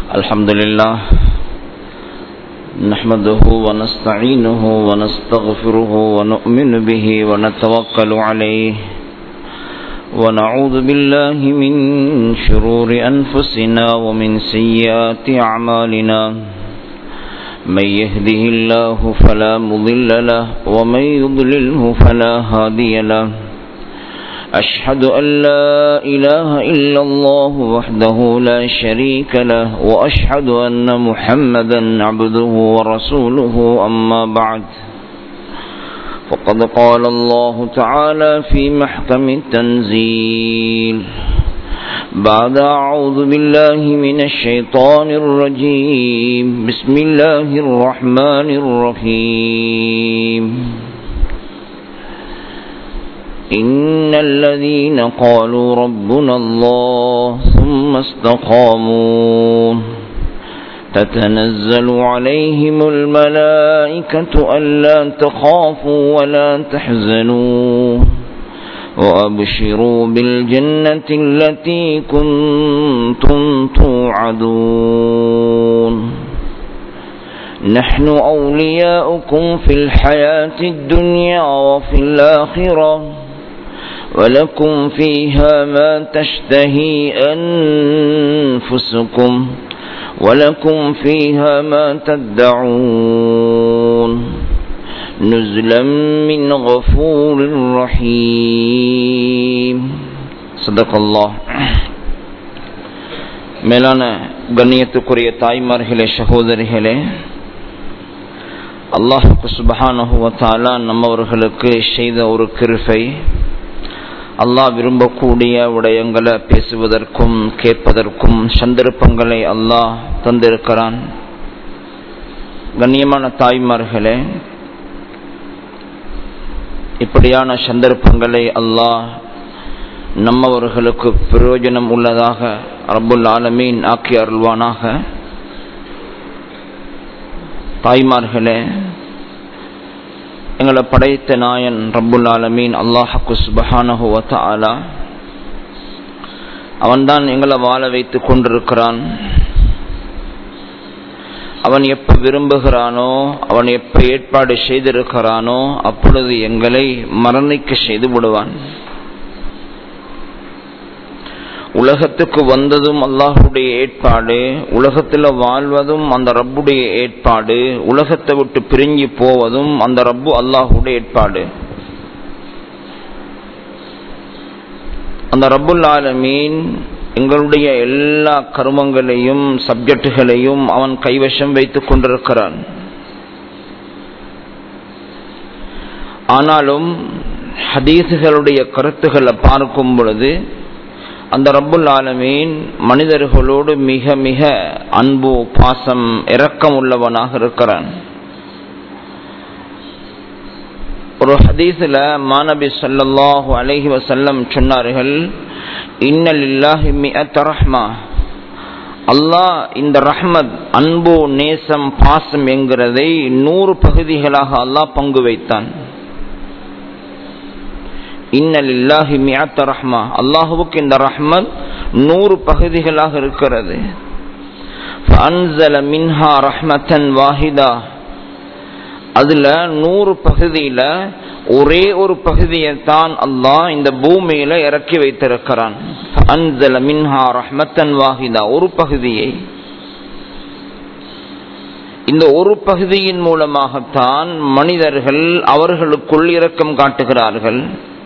الحمد لله نحمده ونستعينه ونستغفره ونؤمن به ونتوكل عليه ونعوذ بالله من شرور أنفسنا ومن سيئات أعمالنا من يهده الله فلا مضل له ومن يضلله فلا هادي له أشهد أن لا إله إلا الله وحده لا شريك له وأشهد أن محمدا عبده ورسوله أما بعد فقد قال الله تعالى في محكم التنزيل بعد أعوذ بالله من الشيطان الرجيم بسم الله الرحمن الرحيم إن الذين قالوا ربنا الله ثم استقاموا تتنزل عليهم الملائكة ألا تخافوا ولا تحزنوا وأبشروا بالجنة التي كنتم توعدون نحن أولياؤكم في الحياة الدنيا وفي الآخرة ولكم فيها ما تشتهي أنفسكم ولكم فيها ما تدعون نزلا من غفور رحيم صدق الله மேலான கண்ணியத்துக்குரிய தாய்மார்களே சகோதரிகளே அல்லாஹுக்கு சுபஹானுவத்தாலா நம்மவர்களுக்கு செய்த ஒரு கிருஃபை அல்லாஹ் விரும்பக்கூடிய விடயங்களை பேசுவதற்கும் கேட்பதற்கும் சந்தர்ப்பங்களை அல்லாஹ் தந்திருக்கிறான் கண்ணியமான தாய்மார்களே இப்படியான சந்தர்ப்பங்களை அல்லாஹ் நம்மவர்களுக்கு பிரயோஜனம் உள்ளதாக ரப்புல் ஆலமீன் ஆக்கி அருள்வானாக தாய்மார்களே எங்களை படைத்த நாயன் ரப்புல் ஆலமீன் அல்லாஹக்கு சுபஹானஹு வத்தாலா அவன்தான் எங்களை வாழ வைத்து கொண்டிருக்கிறான் அவன் எப்ப விரும்புகிறானோ அவன் எப்ப ஏற்பாடு செய்திருக்கிறானோ அப்பொழுது எங்களை மரணிக்க செய்து விடுவான் உலகத்துக்கு வந்ததும் அல்லாஹுடைய ஏற்பாடு உலகத்தில் வாழ்வதும் அந்த ரப்புடைய ஏற்பாடு உலகத்தை விட்டு பிரிஞ்சு போவதும் அந்த ரப்பு அல்லாஹுடைய ஏற்பாடு அந்த ரப்புல் ஆலமீன் எங்களுடைய எல்லா கருமங்களையும் சப்ஜெக்டுகளையும் அவன் கைவசம் வைத்துக் கொண்டிருக்கிறான் ஆனாலும் ஹதீசுகளுடைய கருத்துக்களை பார்க்கும் பொழுது அந்த ரப்புல் ஆலமீன் மனிதர்களோடு மிக மிக அன்பு பாசம் இரக்கம் உள்ளவனாக இருக்கிறான் ஒரு ஹதீஸில் மாநபி சல்லாஹூ அலஹி வசல்லம் சொன்னார்கள் இன்னலில்லாஹி மிஅத் ரஹ்மா அல்லாஹ் இந்த ரஹ்மத் அன்பு நேசம் பாசம் என்கிறதை நூறு பகுதிகளாக அல்லாஹ் பங்கு வைத்தான் இன்னலில்லாஹி மியாத்த ரஹ்மா அல்லாஹுவுக்கு இந்த ரஹ்மத் நூறு பகுதிகளாக இருக்கிறது மின்ஹா ரஹ்மத்தன் வாஹிதா அதுல நூறு பகுதியில ஒரே ஒரு பகுதியை தான் அல்லாஹ் இந்த பூமியில இறக்கி வைத்திருக்கிறான் அன்சல மின்ஹா ரஹ்மத்தன் வாஹிதா ஒரு பகுதியை இந்த ஒரு பகுதியின் மூலமாகத்தான் மனிதர்கள் அவர்களுக்குள் இரக்கம் காட்டுகிறார்கள்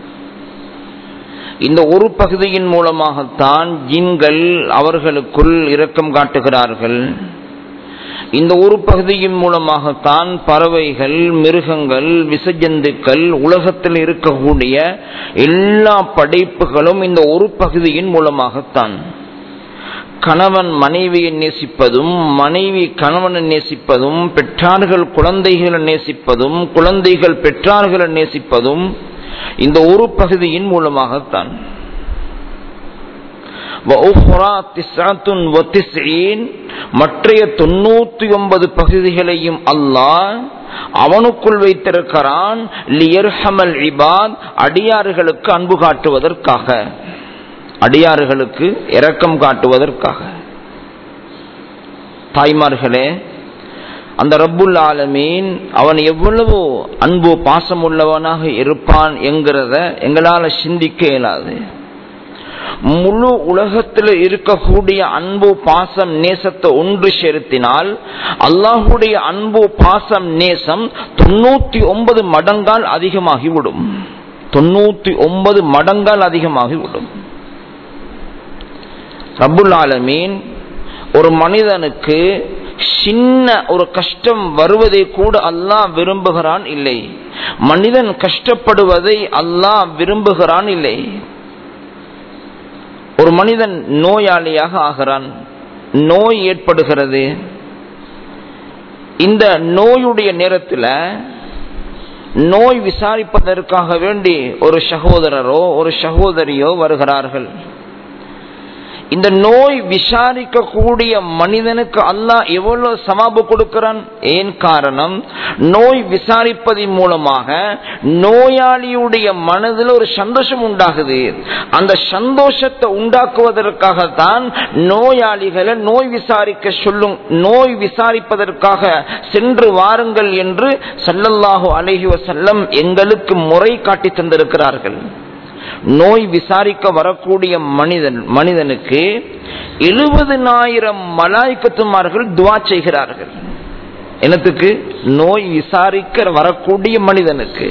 இந்த ஒரு பகுதியின் மூலமாகத்தான் ஜின்கள் அவர்களுக்குள் இரக்கம் காட்டுகிறார்கள் இந்த ஒரு பகுதியின் மூலமாகத்தான் பறவைகள் மிருகங்கள் விசஜந்துக்கள் உலகத்தில் இருக்கக்கூடிய எல்லா படைப்புகளும் இந்த ஒரு பகுதியின் மூலமாகத்தான் கணவன் மனைவியை நேசிப்பதும் மனைவி கணவனை நேசிப்பதும் பெற்றார்கள் குழந்தைகளை நேசிப்பதும் குழந்தைகள் பெற்றார்களை நேசிப்பதும் இந்த ஒரு பகுதியின் மூலமாகத்தான் மற்றைய தொண்ணூத்தி ஒன்பது பகுதிகளையும் அல்லாஹ் அவனுக்குள் வைத்திருக்கிறான் லியர்ஹமல் இபாத் அடியாறுகளுக்கு அன்பு காட்டுவதற்காக அடியாறுகளுக்கு இரக்கம் காட்டுவதற்காக தாய்மார்களே அந்த ரப்புல் ஆலமீன் அவன் எவ்வளவு அன்பு பாசம் உள்ளவனாக இருப்பான் என்கிறத எங்களால சிந்திக்க இயலாது முழு உலகத்தில் இருக்கக்கூடிய அன்பு பாசம் நேசத்தை ஒன்று செலுத்தினால் அல்லாஹுடைய அன்பு பாசம் நேசம் தொண்ணூத்தி ஒன்பது மடங்கால் அதிகமாகிவிடும் தொண்ணூத்தி ஒன்பது மடங்கால் அதிகமாகிவிடும் ரபுல் ஆலமீன் ஒரு மனிதனுக்கு சின்ன ஒரு கஷ்டம் வருவதை கூட அல்லாஹ் விரும்புகிறான் இல்லை மனிதன் கஷ்டப்படுவதை அல்லாஹ் விரும்புகிறான் இல்லை ஒரு மனிதன் நோயாளியாக ஆகிறான் நோய் ஏற்படுகிறது இந்த நோயுடைய நேரத்தில் நோய் விசாரிப்பதற்காக வேண்டி ஒரு சகோதரரோ ஒரு சகோதரியோ வருகிறார்கள் இந்த நோய் விசாரிக்கக்கூடிய மனிதனுக்கு அல்லாஹ் எவ்வளவு சமாபு கொடுக்கிறான் ஏன் காரணம் நோய் விசாரிப்பதன் மூலமாக நோயாளியுடைய மனதில் ஒரு சந்தோஷம் உண்டாகுது அந்த சந்தோஷத்தை உண்டாக்குவதற்காகத்தான் நோயாளிகளை நோய் விசாரிக்க சொல்லும் நோய் விசாரிப்பதற்காக சென்று வாருங்கள் என்று சல்லல்லாஹு அலஹி வசல்லம் எங்களுக்கு முறை காட்டி தந்திருக்கிறார்கள் நோய் விசாரிக்க வரக்கூடிய மனிதன் மனிதனுக்கு எழுபதினாயிரம் மலாய்க்கத்துமார்கள் துவா செய்கிறார்கள் என்னத்துக்கு நோய் விசாரிக்க வரக்கூடிய மனிதனுக்கு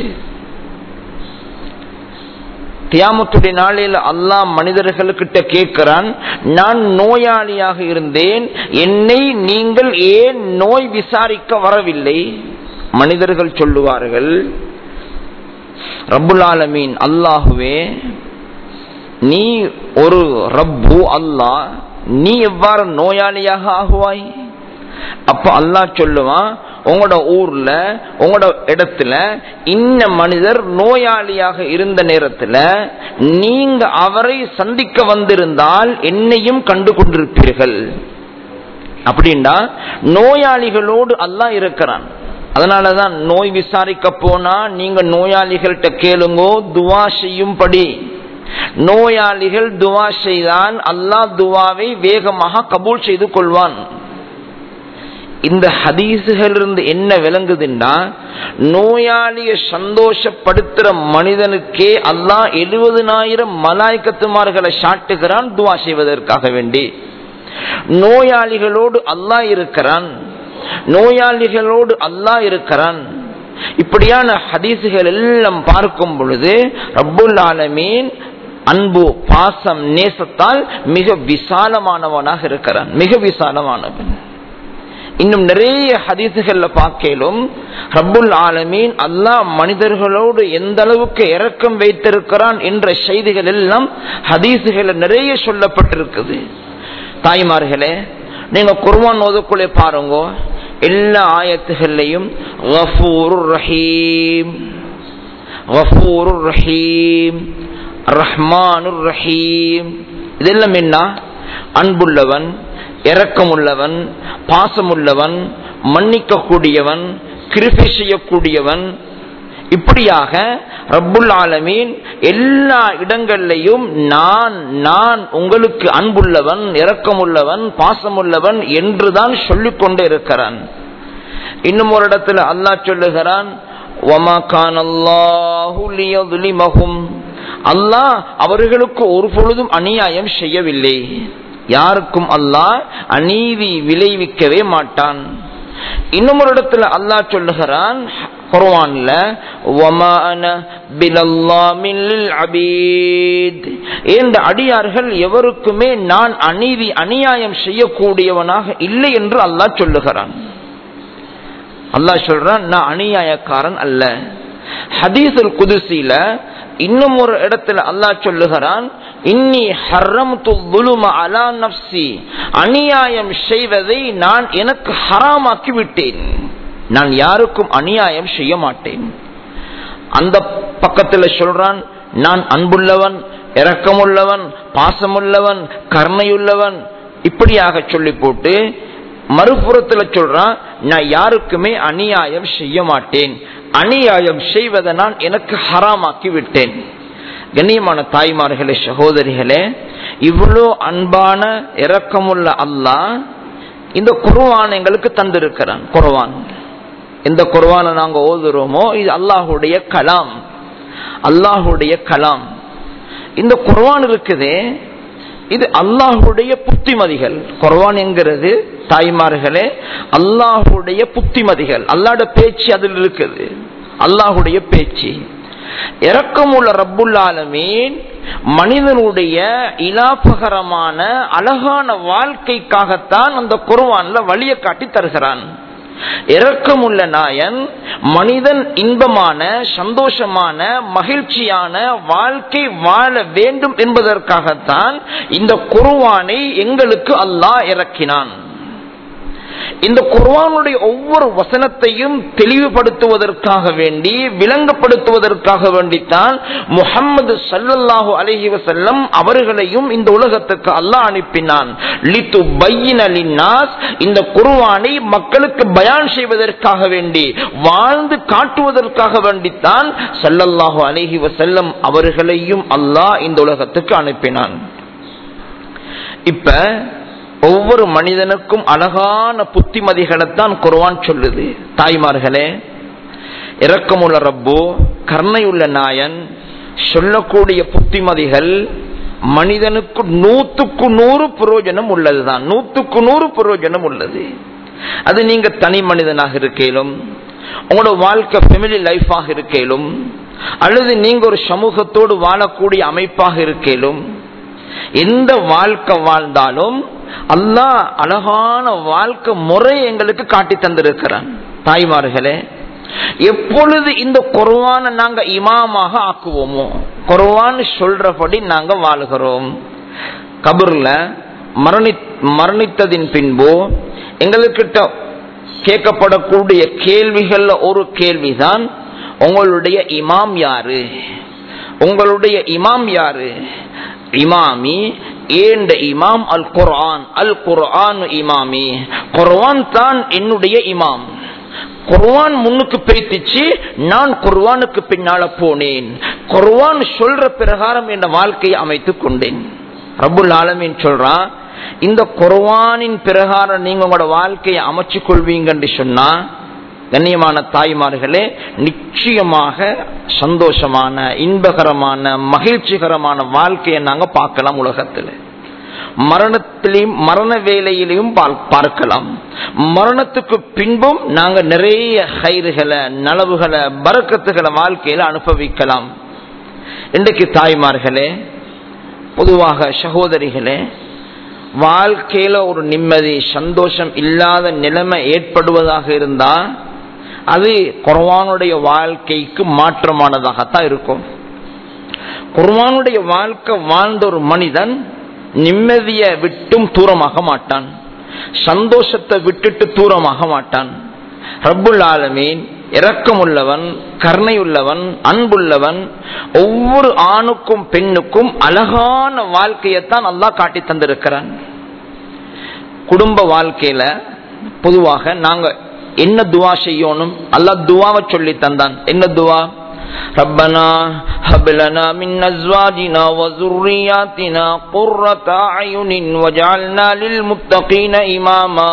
தியாமத்துடைய நாளில் அல்லாஹ் மனிதர்களுக்கிட்ட கேட்கிறான் நான் நோயாளியாக இருந்தேன் என்னை நீங்கள் ஏன் நோய் விசாரிக்க வரவில்லை மனிதர்கள் சொல்லுவார்கள் ரப்புல் ஆலமீன் அல்லாஹுவே நீ ஒரு ரப்பு அல்லாஹ் நீ எவ்வாறு நோயாளியாக ஆகுவாய் அப்ப அல்லாஹ் சொல்லுவான் உங்களோட ஊர்ல உங்களோட இடத்துல இன்ன மனிதர் நோயாளியாக இருந்த நேரத்துல நீங்க அவரை சந்திக்க வந்திருந்தால் என்னையும் கண்டு கொண்டிருப்பீர்கள் அப்படின்னா நோயாளிகளோடு அல்லாஹ் இருக்கிறான் அதனாலதான் நோய் விசாரிக்க போனா நீங்க நோயாளிகள்கிட்ட கேளுங்கோ துவா செய்யும்படி நோயாளிகள் துவா செய்தால் அல்லாஹ் துவாவை வேகமாக கபூல் செய்து கொள்வான் இந்த ஹதீசுகள் இருந்து என்ன விளங்குதுன்னா நோயாளிய சந்தோஷப்படுத்துற மனிதனுக்கே அல்லாஹ் எழுபதுனாயிரம் மலாய்க்கத்துமார்களை சாட்டுகிறான் துவா செய்வதற்காக வேண்டி நோயாளிகளோடு அல்லாஹ் இருக்கிறான் நோயாளிகளோடு அல்லாஹ் இருக்கிறான் இப்படியான ஹதீசுகள் எல்லாம் பார்க்கும் பொழுது ரப்புல் ஆலமீன் அன்பு பாசம் நேசத்தால் மிக விசாலமானவனாக இருக்கிறான் மிக விசாலமானவன் இன்னும் நிறைய ஹதீசுகள்ல பார்க்கலும் ரப்புல் ஆலமீன் அல்லாஹ் மனிதர்களோடு எந்த அளவுக்கு இரக்கம் வைத்திருக்கிறான் என்ற செய்திகள் எல்லாம் ஹதீசுகள் நிறைய சொல்லப்பட்டிருக்குது தாய்மார்களே நீங்க குர்வான் ஓதக்குள்ளே பாருங்க எல்லா ஆயத்துகள்லையும் ரஹீம் ரஹீம் ரஹ்மானுர் ரஹீம் இதெல்லாம் என்ன அன்புள்ளவன் இரக்கமுள்ளவன் பாசமுள்ளவன் மன்னிக்க கூடியவன் கிருபை செய்யக்கூடியவன் இப்படியாக ரப்புல் ஆலமீன் எல்லா இடங்கள்லையும் நான் நான் உங்களுக்கு அன்புள்ளவன் இரக்கமுள்ளவன் பாசமுள்ளவன் என்றுதான் சொல்லிக் கொண்டே இருக்கிறான் இன்னும் ஒரு இடத்துல அல்லாஹ் சொல்லுகிறான் அல்லாஹ் அவர்களுக்கு ஒரு பொழுதும் அநியாயம் செய்யவில்லை யாருக்கும் அல்லாஹ் அநீதி விளைவிக்கவே மாட்டான் இன்னும் ஒரு இடத்துல அல்லாஹ் சொல்லுகிறான் குர்ஆன்ல இந்த அடியார்கள் எவருக்குமே நான் அநீதி அநியாயம் செய்யக்கூடியவனாக இல்லை என்று அல்லாஹ் சொல்லுகிறான் அல்லாஹ் சொல்றான் நான் அநியாயக்காரன் அல்ல ஹதீசுல் குதிசில இன்னும் ஒரு இடத்துல அல்லாஹ் சொல்லுகிறான் இன்னி ஹர்ரம் அலா நப்சி அநியாயம் செய்வதை நான் எனக்கு ஹராமாக்கி விட்டேன் நான் யாருக்கும் அநியாயம் செய்ய மாட்டேன் அந்த பக்கத்துல சொல்றான் நான் அன்புள்ளவன் இரக்கமுள்ளவன் பாசமுள்ளவன் கருணையுள்ளவன் இப்படியாக சொல்லி போட்டு மறுபுறத்துல சொல்றான் நான் யாருக்குமே அநியாயம் செய்ய மாட்டேன் அநியாயம் செய்வதை நான் எனக்கு ஹராமாக்கி விட்டேன் கண்ணியமான தாய்மார்களே சகோதரிகளே இவ்வளோ அன்பான இரக்கமுள்ள அல்லாஹ் இந்த குர்வான் எங்களுக்கு தந்திருக்கிறான் குர்வான் எந்த குர்வானை நாங்க ஓதுறோமோ இது அல்லாஹுடைய கலாம் அல்லாஹுடைய கலாம் இந்த குர்வான் இருக்குதே இது அல்லாஹுடைய புத்திமதிகள் குர்வான் என்கிறது தாய்மார்களே அல்லாஹுடைய புத்திமதிகள் அல்லாட பேச்சு அதில் இருக்குது அல்லாஹுடைய பேச்சு இறக்கமுள்ள ரப்புல்லாலமீன் மனிதனுடைய இலாபகரமான அழகான வாழ்க்கைக்காகத்தான் அந்த குர்வான்ல வழியை காட்டி தருகிறான் இரக்கமுள்ள நாயன் மனிதன் இன்பமான சந்தோஷமான மகிழ்ச்சியான வாழ்க்கை வாழ வேண்டும் என்பதற்காகத்தான் இந்த குருவானை எங்களுக்கு அல்லாஹ் இறக்கினான் இந்த குர்வானுடைய ஒவ்வொரு வசனத்தையும் தெளிவுபடுத்துவதற்காக வேண்டி விளங்கப்படுத்துவதற்காக வேண்டித்தான் முகம்மது சல்லல்லாஹு அலஹி வசல்லம் அவர்களையும் இந்த உலகத்துக்கு அல்லாஹ் அனுப்பினான் லித்து பையினாஸ் இந்த குர்வானை மக்களுக்கு பயான் செய்வதற்காக வேண்டி வாழ்ந்து காட்டுவதற்காக வேண்டித்தான் சல்லல்லாஹு அலஹி வசல்லம் அவர்களையும் அல்லாஹ் இந்த உலகத்துக்கு அனுப்பினான் இப்ப ஒவ்வொரு மனிதனுக்கும் அழகான புத்திமதிகளைத்தான் குர்வான் சொல்லுது தாய்மார்களே இரக்கமுள்ள ரப்பு கருணையுள்ள நாயன் சொல்லக்கூடிய புத்திமதிகள் மனிதனுக்கு நூத்துக்கு நூறு பிரயோஜனம் உள்ளதுதான் நூத்துக்கு நூறு பிரயோஜனம் உள்ளது அது நீங்க தனி மனிதனாக இருக்கேலும் உங்களோட வாழ்க்கை ஃபெமிலி லைஃபாக இருக்கேலும் அல்லது நீங்க ஒரு சமூகத்தோடு வாழக்கூடிய அமைப்பாக இருக்கேலும் எந்த வாழ்க்கை வாழ்ந்தாலும் அல்லாஹ் அழகான வாழ்க்கை முறை எங்களுக்கு காட்டி தந்திருக்கிறான் தாய்மார்களே எப்பொழுது இந்த குர்வான நாங்க இமாமாக ஆக்குவோமோ குர்வான் சொல்றபடி நாங்க வாழுகிறோம் கபூர்ல மரணி மரணித்ததின் பின்பு எங்களுக்கிட்ட கேட்கப்படக்கூடிய கேள்விகள்ல ஒரு கேள்விதான் உங்களுடைய இமாம் யாரு உங்களுடைய இமாம் யாரு இமாமி ஏண்ட இமாம் அல் குர்ஆன் அல் குர்ஆன் இமாமி குர்ஆன் தான் என்னுடைய இமாம் குர்வான் முன்னுக்கு பேத்திச்சு நான் குர்வானுக்கு பின்னால போனேன் குர்வான் சொல்ற பிரகாரம் என் வாழ்க்கையை அமைத்துக் கொண்டேன் ரபுல் ஆலமின் சொல்றான் இந்த குர்வானின் பிரகாரம் நீங்க உங்களோட வாழ்க்கையை அமைச்சு கொள்வீங்கன்னு சொன்னா கண்ணியமான தாய்மார்களே நிச்சயமாக சந்தோஷமான இன்பகரமான மகிழ்ச்சிகரமான வாழ்க்கையை நாங்க பார்க்கலாம் உலகத்துல மரணத்திலையும் மரண வேலையிலையும் பார்க்கலாம் மரணத்துக்கு பின்பும் நாங்க நிறைய கயிறுகளை நலவுகளை பறக்கத்துகளை வாழ்க்கையில அனுபவிக்கலாம் இன்றைக்கு தாய்மார்களே பொதுவாக சகோதரிகளே வாழ்க்கையில ஒரு நிம்மதி சந்தோஷம் இல்லாத நிலைமை ஏற்படுவதாக இருந்தா அது குர்வானுடைய வாழ்க்கைக்கு மாற்றமானதாகத்தான் இருக்கும் குர்வானுடைய வாழ்க்கை வாழ்ந்த ஒரு மனிதன் நிம்மதிய விட்டும் தூரமாக மாட்டான் சந்தோஷத்தை விட்டுட்டு தூரமாக மாட்டான் ரப்புல் ஆலமீன் இரக்கமுள்ளவன் கருணையுள்ளவன் அன்புள்ளவன் ஒவ்வொரு ஆணுக்கும் பெண்ணுக்கும் அழகான வாழ்க்கையத்தான் அல்லாஹ் காட்டி தந்திருக்கிறான் குடும்ப வாழ்க்கையில பொதுவாக நாங்க என்ன துவா செய்யணும் அல்லாஹ் துவாவை சொல்லி தந்தான் என்ன துவா ربنا هب لنا من ازواجنا وذرياتنا قرة اعين واجعلنا للمتقين اماما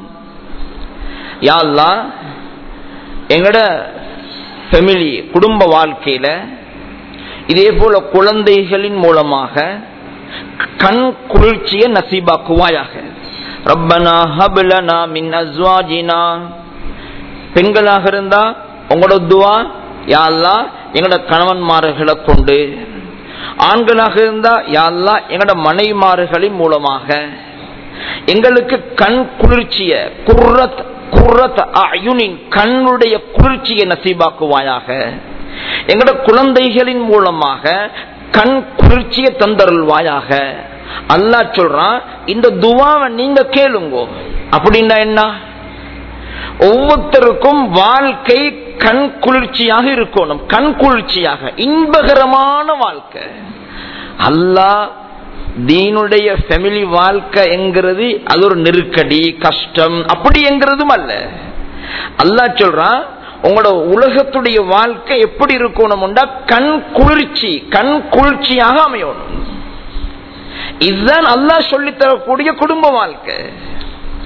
யா அல்லாஹ் எங்கட ஃபெமிலி குடும்ப வாழ்க்கையில இதே போல குழந்தைகளின் மூலமாக கண் குளிர்ச்சியை நசீபாக்குவாயாக ரப்பனா ஹப்லனா மின் அஸ்வாஜினா பெண்களாக இருந்தா உங்களோட துவா யாழ்லா எங்களோட கணவன்மார்களை கொண்டு ஆண்களாக இருந்தா யாழ்லா எங்களோட மனைவிமார்களின் மூலமாக எங்களுக்கு கண் குளிர்ச்சிய குர்ரத் குர்ரத் அயுனின் கண்ணுடைய குளிர்ச்சியை நசீபாக்குவாயாக எங்களோட குழந்தைகளின் மூலமாக கண் குளிர்ச்சியை தந்தருள்வாயாக அல்லா சொல்றான் இந்த துவாவை நீங்க கேளுங்கோ அப்படின்னா என்ன ஒவ்வொருத்தருக்கும் வாழ்க்கை கண் குளிர்ச்சியாக இருக்கணும் கண் குளிர்ச்சியாக இன்பகரமான வாழ்க்கை அல்லாஹ் தீனுடைய ஃபெமிலி வாழ்க்கை என்கிறது அது ஒரு நெருக்கடி கஷ்டம் அப்படி என்கிறதும் அல்ல அல்லாஹ் சொல்றான் உங்களோட உலகத்துடைய வாழ்க்கை எப்படி இருக்கணும்டா கண் குளிர்ச்சி கண் குளிர்ச்சியாக அமையணும் இதுதான் அல்லாஹ் சொல்லித்தரக்கூடிய குடும்ப வாழ்க்கை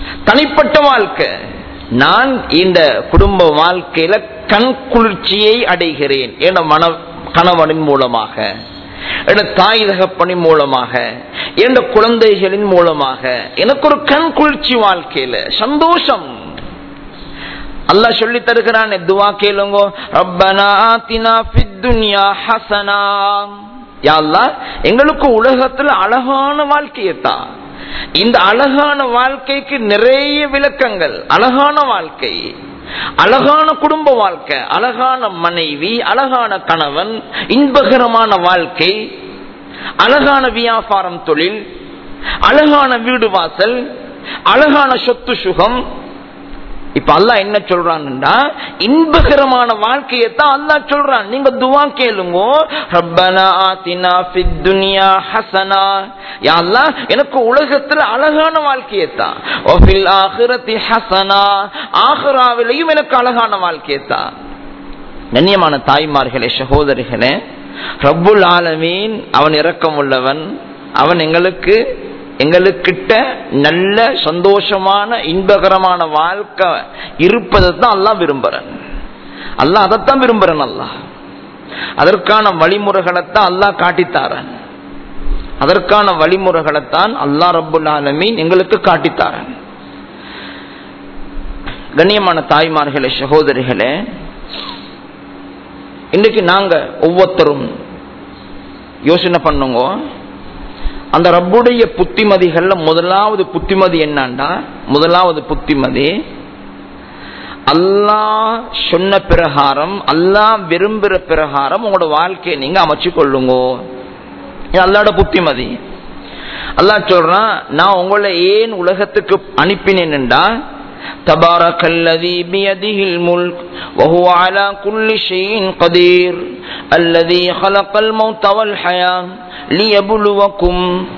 தனிப்பட்ட வாழ்க்கை நான் இந்த குடும்ப வாழ்க்கையில கண் குளிர்ச்சியை அடைகிறேன் என மன கணவனின் மூலமாக என் தாய் தகப்பனின் மூலமாக என் குழந்தைகளின் மூலமாக எனக்கு ஒரு கண் குளிர்ச்சி வாழ்க்கையில சந்தோஷம் அல்லாஹ் சொல்லி தருகிறான் துவா கேளுங்க ரப்பனா ஆத்தினா ஃபித் துன்யா ஹஸனா யா அல்லாஹ் எங்களுக்கு உலகத்துல அழகான வாழ்க்கையத்தான் இந்த அழகான வாழ்க்கைக்கு நிறைய விளக்கங்கள் அழகான வாழ்க்கை அழகான குடும்ப வாழ்க்கை அழகான மனைவி அழகான கணவன் இன்பகரமான வாழ்க்கை அழகான வியாபாரம் தொழில் அழகான வீடு வாசல் அழகான சொத்து சுகம் இப்ப அல்லா என்ன சொல்றான்னா இன்பகரமான வாழ்க்கையை தான் அல்லா சொல்றான் நீங்க துவா கேளுங்க ரப்பனா ஆத்தினா ஃபித் துன்யா ஹஸனா யா அல்லாஹ் எனக்கு உலகத்துல அழகான வாழ்க்கையை தான் வஃபில் ஆখিরাতি ஹஸனா ஆখিরাவிலேயும் எனக்கு அழகான வாழ்க்கையை தான் கண்ணியமான தாய்மார்களே சகோதரிகளே ரப்புல் ஆலமீன் அவன் இரக்கம் உள்ளவன் அவன் எங்களுக்கு எங்களுக்கிட்ட நல்ல சந்தோஷமான இன்பகரமான வாழ்க்கை இருப்பதை தான் எல்லாம் விரும்புறன் அல்லாஹ் அதைத்தான் விரும்புறன் அல்லாஹ் அதற்கான வழிமுறைகளைத்தான் அல்லாஹ் காட்டித்தாரன் அதற்கான வழிமுறைகளைத்தான் அல்லாஹ் ரப்புல் ஆலமீன் எங்களுக்கு காட்டித்தாரன் கண்ணியமான தாய்மார்களே சகோதரிகளே இன்னைக்கு நாங்க ஒவ்வொருத்தரும் யோசனை பண்ணுங்க அந்த ரப்புடைய புத்திமதிகள்ல முதலாவது புத்திமதி என்னண்டா முதலாவது புத்திமதி அல்லாஹ் சொன்ன பிரகாரம் அல்லாஹ் விரும்புற பிரகாரம் உங்களோட வாழ்க்கையை நீங்க அமைச்சு கொள்ளுங்க அல்லாட புத்திமதி அல்லாஹ் சொல்றான் நான் உங்களை ஏன் உலகத்துக்கு அனுப்பினேன்டா تبارك الذي بيده الملك وهو على كل شيء قدير الذي خلق الموت والحياة ليبلوكم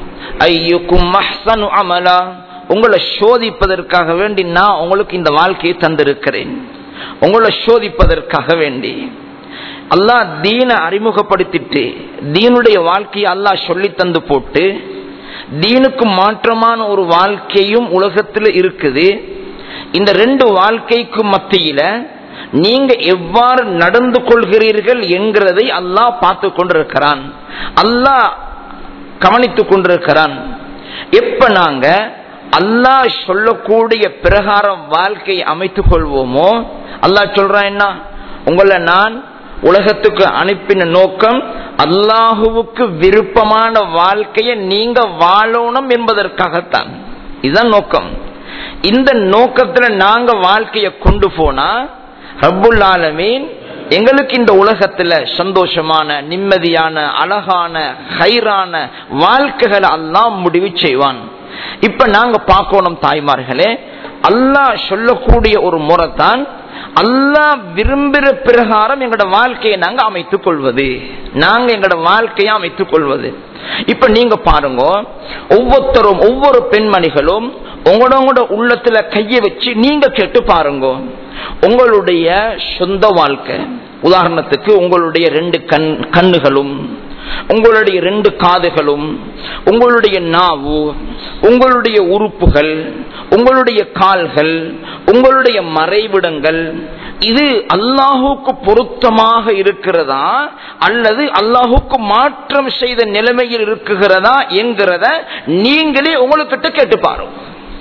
أيكم أحسن عملا உங்களை சோதிப்பதற்காக வேண்டி நான் உங்களுக்கு இந்த வாழ்க்கையை தந்திருக்கிறேன் உங்களை சோதிப்பதற்காக வேண்டி அல்லாஹ் தீனை அறிமுகப்படுத்திட்டு தீனுடைய வாழ்க்கையை அல்லாஹ் சொல்லி தந்து போட்டு தீனுக்கு மாற்றமான ஒரு வாழ்க்கையும் உலகத்தில் இருக்குது இந்த ரெண்டு வாழ்க்கைக்கு மத்தியில நீங்க எவ்வாறு நடந்து கொள்கிறீர்கள் என்கிறதை அல்லாஹ் பார்த்து கொண்டிருக்கிறான் அல்லாஹ் கவனித்துக் கொண்டிருக்கிறான் எப்ப நாங்க அல்லாஹ் சொல்லக்கூடிய பிரகாரம் வாழ்க்கையை அமைத்துக் கொள்வோமோ அல்லாஹ் சொல்றான் என்ன உங்களை நான் உலகத்துக்கு அனுப்பின நோக்கம் அல்லாஹுவுக்கு விருப்பமான வாழ்க்கையை நீங்க வாழணும் என்பதற்காகத்தான் இதுதான் நோக்கம் இந்த நோக்கத்துல நாங்க வாழ்க்கைய கொண்டு போனா ரப்புல் ஆலமீன் எங்களுக்கு இந்த உலகத்துல சந்தோஷமான நிம்மதியான அழகான ஹைரான வாழ்க்கைகளை எல்லாம் முடிவு செய்வான் இப்ப நாங்க பார்க்கணும் தாய்மார்களே அல்லாஹ் சொல்லக்கூடிய ஒரு முறை தான் அல்லாஹ் விரும்புகிற பிரகாரம் எங்களோட வாழ்க்கையை நாங்க அமைத்துக் கொள்வது நாங்க எங்களோட வாழ்க்கையை அமைத்துக் கொள்வது இப்ப நீங்க பாருங்க ஒவ்வொருத்தரும் ஒவ்வொரு பெண்மணிகளும் உங்களோட உள்ளத்துல கைய வச்சு நீங்க கேட்டு பாருங்க உங்களுடைய சொந்த வாழ்க்கை உதாரணத்துக்கு உங்களுடைய ரெண்டு கண் கண்ணுகளும் உங்களுடைய ரெண்டு காதுகளும் உங்களுடைய நாவு உங்களுடைய உறுப்புகள் உங்களுடைய கால்கள் உங்களுடைய மறைவிடங்கள் இது அல்லாஹுக்கு பொருத்தமாக இருக்கிறதா அல்லது அல்லாஹுக்கு மாற்றம் செய்த நிலைமையில் இருக்குகிறதா என்கிறத நீங்களே உங்களுக்கிட்ட கேட்டு பாருங்க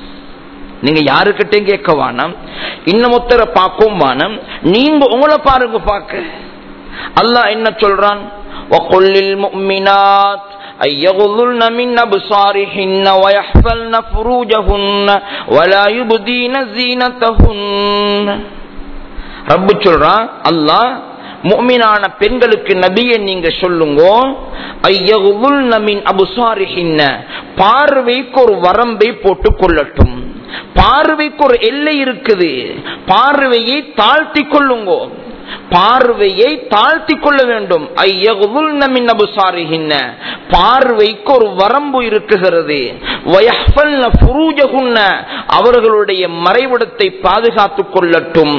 நீங்க யாருக்கிட்டையும் கேட்க வேணாம் இன்னமொத்தரை பார்க்கவும் வேணாம் நீங்க உங்களை பாருங்க பார்க்க அல்லாஹ் என்ன சொல்றான் وقل للمؤمنات أن يغضلن من أبصارهن ويحفلن فروجهن ولا يبدين زينتهن رب சொல்றான் அல்லாஹ் முக்மினான பெண்களுக்கு நபியை நீங்க சொல்லுங்க ஐயகுல்ன மின் அபுசாரிஹின்ன பார்வைக்கு ஒரு வரம்பை போட்டு கொள்ளட்டும் பார்வைக்கு ஒரு எல்லை இருக்குது பார்வையை தாழ்த்தி கொள்ளுங்கோ பார்வையை தாழ்த்தி கொள்ள வேண்டும் பார்வைக்கு ஒரு வரம்பு இருக்குகிறது அவர்களுடைய மறைவிடத்தை பாதுகாத்துக் கொள்ளட்டும்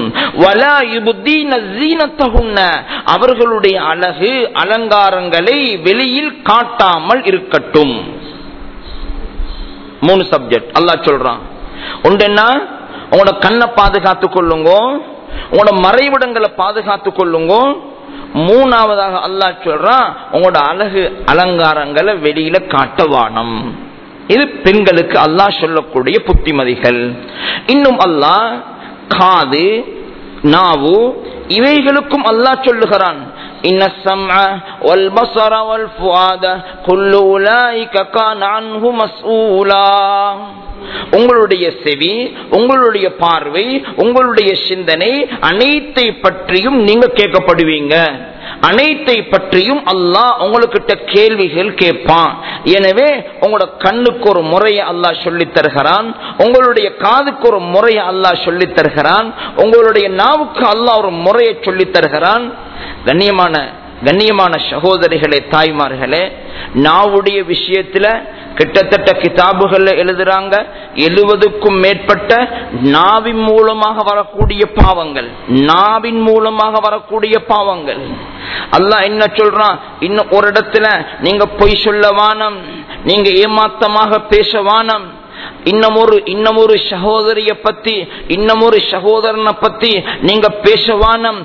அவர்களுடைய அழகு அலங்காரங்களை வெளியில் காட்டாமல் இருக்கட்டும் மூணு சப்ஜெக்ட் அல்லாஹ் சொல்றான் ஒன்றுன்னா உங்களோட கண்ணை பாதுகாத்துக் கொள்ளுங்க உங்களோட மறைவிடங்களை பாதுகாத்துக் கொள்ளுங்க மூணாவதாக அல்லாஹ் சொல்றான் உங்களோட அழகு அலங்காரங்களை வெளியில காட்டவானம் இது பெண்களுக்கு அல்லாஹ் சொல்லக்கூடிய புத்திமதிகள் இன்னும் அல்லாஹ் காது நாவு இவைகளுக்கும் அல்லாஹ் சொல்லுகிறான் إن السمع والبصر والفؤاد كل أولئك كان عنه مسؤولا உங்களுடைய செவி உங்களுடைய பார்வை உங்களுடைய சிந்தனை அனைத்தை பற்றியும் நீங்க கேட்கப்படுவீங்க அனைத்தை பற்றியும் அல்லாஹ் உங்களுக்கிட்ட கேள்விகள் கேட்பான் எனவே உங்களோட கண்ணுக்கு ஒரு முறையை அல்லாஹ் சொல்லி தருகிறான் உங்களுடைய காதுக்கு ஒரு முறையை அல்லாஹ் சொல்லி தருகிறான் உங்களுடைய நாவுக்கு அல்லாஹ் ஒரு முறையை சொல்லி தருகிறான் கண்ணியமான கண்ணியமான சகோதரிகளே தாய்மார்களே நாவுடைய விஷயத்துல கிட்டத்தட்ட கிதாபுகள்ல எழுதுறாங்க எழுபதுக்கும் மேற்பட்ட நாவின் மூலமாக வரக்கூடிய பாவங்கள் நாவின் மூலமாக வரக்கூடிய பாவங்கள் அல்லாஹ் என்ன சொல்றான் இன்னும் ஒரு இடத்துல நீங்க பொய் சொல்ல வானம் நீங்க ஏமாத்தமாக பேச வானம் இன்னமொரு இன்னமொரு சகோதரிய பத்தி இன்னமொரு சகோதரனை பத்தி நீங்க பேசவானம்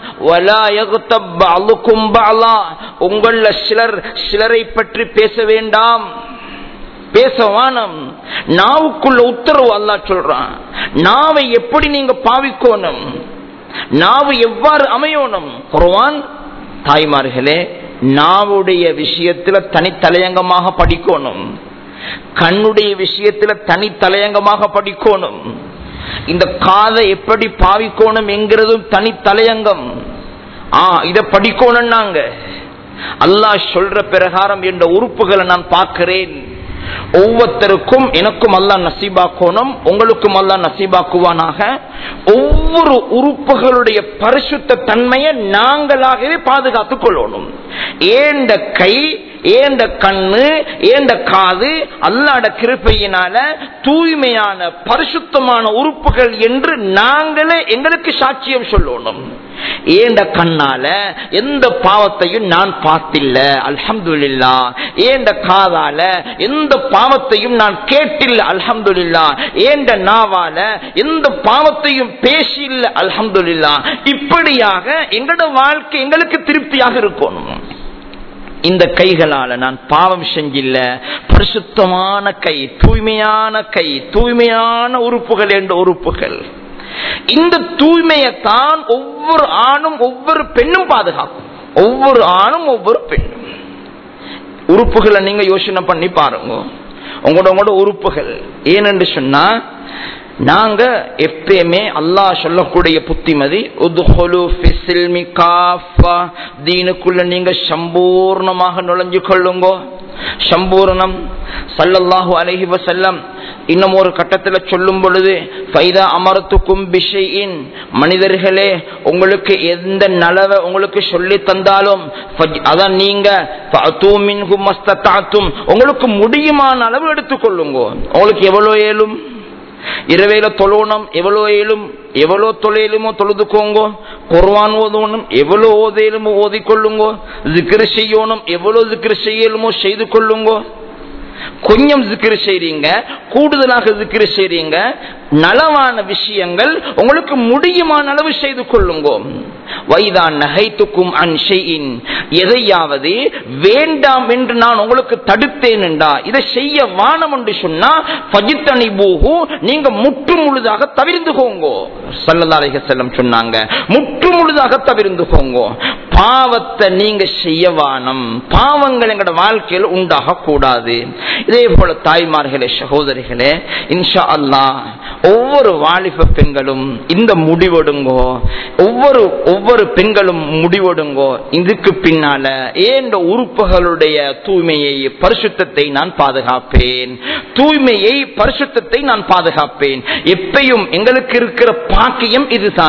உங்கள சிலர் சிலரை பற்றி பேச வேண்டாம் பேசவானம் நாவுக்குள்ள உத்தரவு அல்லா சொல்றான் நாவை எப்படி நீங்க பாவிக்கணும் நாவு எவ்வாறு அமையணும் குர்வான் தாய்மார்களே நாவுடைய விஷயத்துல தனித்தலையங்கமாக படிக்கணும் கண்ணுடைய விஷயத்துல தனி தலையங்கமாக படிக்கணும் இந்த காதை எப்படி பாவிக்கணும் என்கிறதும் தனி தலையங்கம் ஆ இத படிக்கணும் நாங்க அல்லாஹ் சொல்ற பிரகாரம் என்ற உறுப்புகளை நான் பார்க்கிறேன் ஒவ்வொருத்தருக்கும் எனக்கும் அல்லா நசீபாக்கணும் உங்களுக்கும் அல்லா நசீபாக்குவானாக ஒவ்வொரு உறுப்புகளுடைய பரிசுத்த தன்மையை நாங்களாகவே பாதுகாத்துக் கொள்ளணும் ஏண்ட கை ஏண்ட கண்ணு ஏண்ட காது அல்லாட கிருப்பையினால தூய்மையான பரிசுத்தமான உறுப்புகள் என்று நாங்களே எங்களுக்கு சாட்சியம் சொல்லணும் ஏண்ட கண்ணால எந்த பாவத்தையும் நான் பார்த்தில்ல அல்ஹம்துல்லா ஏண்ட காதால எந்த பாவத்தையும் நான் கேட்டில்ல அல்ஹம்துல்லா ஏண்ட நாவால எந்த பாவத்தையும் பேசில்ல அல்ஹம்துல்லா இப்படியாக எங்களோட வாழ்க்கை எங்களுக்கு திருப்தியாக இருக்கணும் இந்த கைகளால நான் பாவம் செஞ்சில்ல பரிசுத்தமான கை தூய்மையான கை தூய்மையான உறுப்புகள் என்ற உறுப்புகள் இந்த தூய்மையைத்தான் ஒவ்வொரு ஆணும் ஒவ்வொரு பெண்ணும் பாதுகாக்கும் ஒவ்வொரு ஆணும் ஒவ்வொரு பெண்ணும் உறுப்புகளை நீங்க யோசனை பண்ணி பாருங்க உங்களோட உங்களோட உறுப்புகள் ஏனென்று சொன்னா நாங்க எப்பயுமே அல்லாஹ் சொல்லக்கூடிய புத்திமதி தீனுக்குள்ள நீங்க சம்பூர்ணமாக நுழைஞ்சு கொள்ளுங்கோ சம்பூர்ணம் சல்லல்லாஹு அலஹி வசல்லம் இன்னும் ஒரு கட்டத்தில் சொல்லும் பொழுது ஃபைதா அமரத்துக்கும் பிஷையின் மனிதர்களே உங்களுக்கு எந்த நலவை உங்களுக்கு சொல்லி தந்தாலும் அதான் நீங்க உங்களுக்கு முடியுமான அளவு எடுத்துக்கொள்ளுங்க உங்களுக்கு எவ்வளவு ஏழும் இரவேல தொழணும் எவ்வளோ ஏழும் எவ்வளோ தொழிலுமோ தொழுதுக்கோங்கோ குர்வான் ஓதணும் எவ்வளோ ஓதையிலுமோ ஓதிக்கொள்ளுங்கோ ஜிக்கிர செய்யணும் எவ்வளோ ஜிக்கிர செய்யலுமோ செய்து கொள்ளுங்கோ கொஞ்சம் ஜிக்கிர செய்றீங்க கூடுதலாக ஜிக்கிர செய்றீங்க நலவான விஷயங்கள் உங்களுக்கு முடியுமான அளவு செய்து கொள்ளுங்கோ வைதான் நகைத்துக்கும் அன்ஷையின் எதையாவது வேண்டாம் என்று நான் உங்களுக்கு தடுத்தேன் என்றா இதை செய்ய வானம் என்று சொன்னா பஜித்தனி பூகு நீங்க முற்று முழுதாக தவிர்ந்து போங்கோ சல்லதாரிக செல்லம் சொன்னாங்க முற்று முழுதாக தவிர்ந்து போங்கோ பாவத்தை நீங்க செய்ய வானம் பாவங்கள் எங்களோட வாழ்க்கையில் உண்டாக கூடாது இதே போல தாய்மார்களே சகோதரிகளே இன்ஷா அல்லா ஒவ்வொரு வாலிப பெண்களும் இந்த முடிவெடுங்கோ ஒவ்வொரு ஒவ்வொரு பெண்களும் முடிவெடுங்கோ இதுக்கு பின்னால ஏண்ட உறுப்புகளுடைய தூய்மையை பரிசுத்தத்தை நான் பாதுகாப்பேன் தூய்மையை பரிசுத்தத்தை நான் பாதுகாப்பேன் எப்பையும் எங்களுக்கு இருக்கிற பாக்கியம் இதுதான்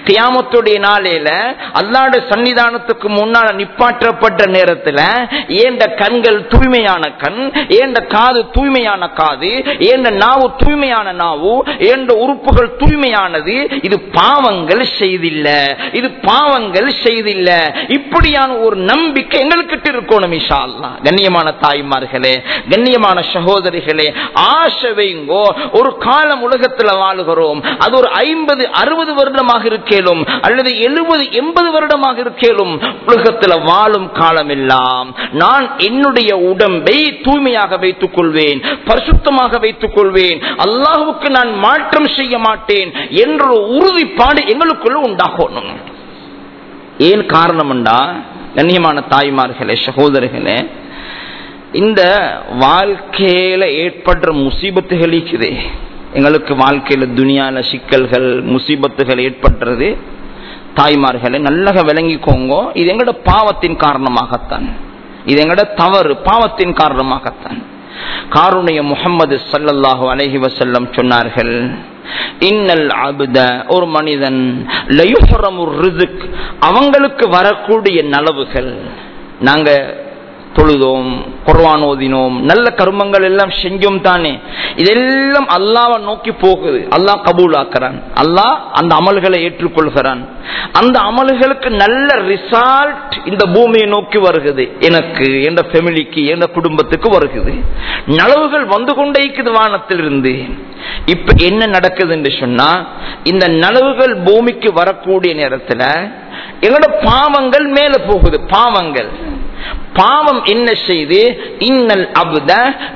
கியாமத்துடைய நாளையில அல்லாட சன்னிதானத்துக்கு முன்னால நிப்பாற்றப்பட்ட நேரத்துல ஏண்ட கண்கள் தூய்மையான கண் ஏண்ட காது தூய்மையான காது ஏண்ட நாவு தூய்மையான நாவு ஏண்ட உறுப்புகள் தூய்மையானது இது பாவங்கள் செய்தில்ல இது பாவங்கள் செய்தில்ல இப்படியான ஒரு நம்பிக்கை எங்களுக்கு இருக்கணும் இஷா அல்லாஹ். கண்ணியமான தாய்மார்களே கண்ணியமான சகோதரிகளே ஆசை வைங்கோ ஒரு காலம் உலகத்துல வாழுகிறோம் அது ஒரு ஐம்பது அறுபது வருடமாக இருக்கேலும் அல்லது எழுபது எண்பது வருடமாக இருக்கேலும் உலகத்துல வாழும் காலம் எல்லாம் நான் என்னுடைய உடம்பை தூய்மையாக வைத்துக் கொள்வேன் பரிசுத்தமாக வைத்துக் கொள்வேன் அல்லாஹுக்கு நான் மாற்றம் செய்ய மாட்டேன் என்ற ஒரு உறுதிப்பாடு எங்களுக்குள்ள உண்டாகணும் ஏன் காரணம்டா கண்ணியமான தாய்மார்களே சகோதரர்களே இந்த வாழ்க்கையில ஏற்படுற முசீபத்துகள் இருக்குது எங்களுக்கு வாழ்க்கையில துனியால சிக்கல்கள் முசீபத்துகள் ஏற்படுறது தாய்மார்களே நல்லக விளங்கிக்கோங்க இது எங்களோட பாவத்தின் காரணமாகத்தான் இது எங்களோட தவறு பாவத்தின் காரணமாகத்தான் காருணைய முகமது சல்லல்லாஹு அலைஹி வசல்லம் சொன்னார்கள் இன்னல் அபுத ஒரு மனிதன் லயுஹரமு ரிசுக் அவங்களுக்கு வரக்கூடிய நலவுகள் நாங்க தொழுதோம் குர்வான் ஓதினோம் நல்ல கர்மங்கள் எல்லாம் செஞ்சோம் தானே இதெல்லாம் அல்லாவை நோக்கி போகுது அல்லாஹ் கபூல் ஆக்குறான் அல்லாஹ் அந்த அமல்களை ஏற்றுக்கொள்கிறான் அந்த அமல்களுக்கு நல்ல ரிசால்ட் இந்த பூமியை நோக்கி வருகிறது எனக்கு எந்த ஃபேமிலிக்கு எந்த குடும்பத்துக்கு வருகிறது நலவுகள் வந்து கொண்டே இருக்குது வானத்திலிருந்து இப்ப என்ன நடக்குது என்று சொன்னா இந்த நலவுகள் பூமிக்கு வரக்கூடிய நேரத்துல எங்களோட பாவங்கள் மேல போகுது பாவங்கள் பாவம் என்ன செய்து இன்னல் அபுத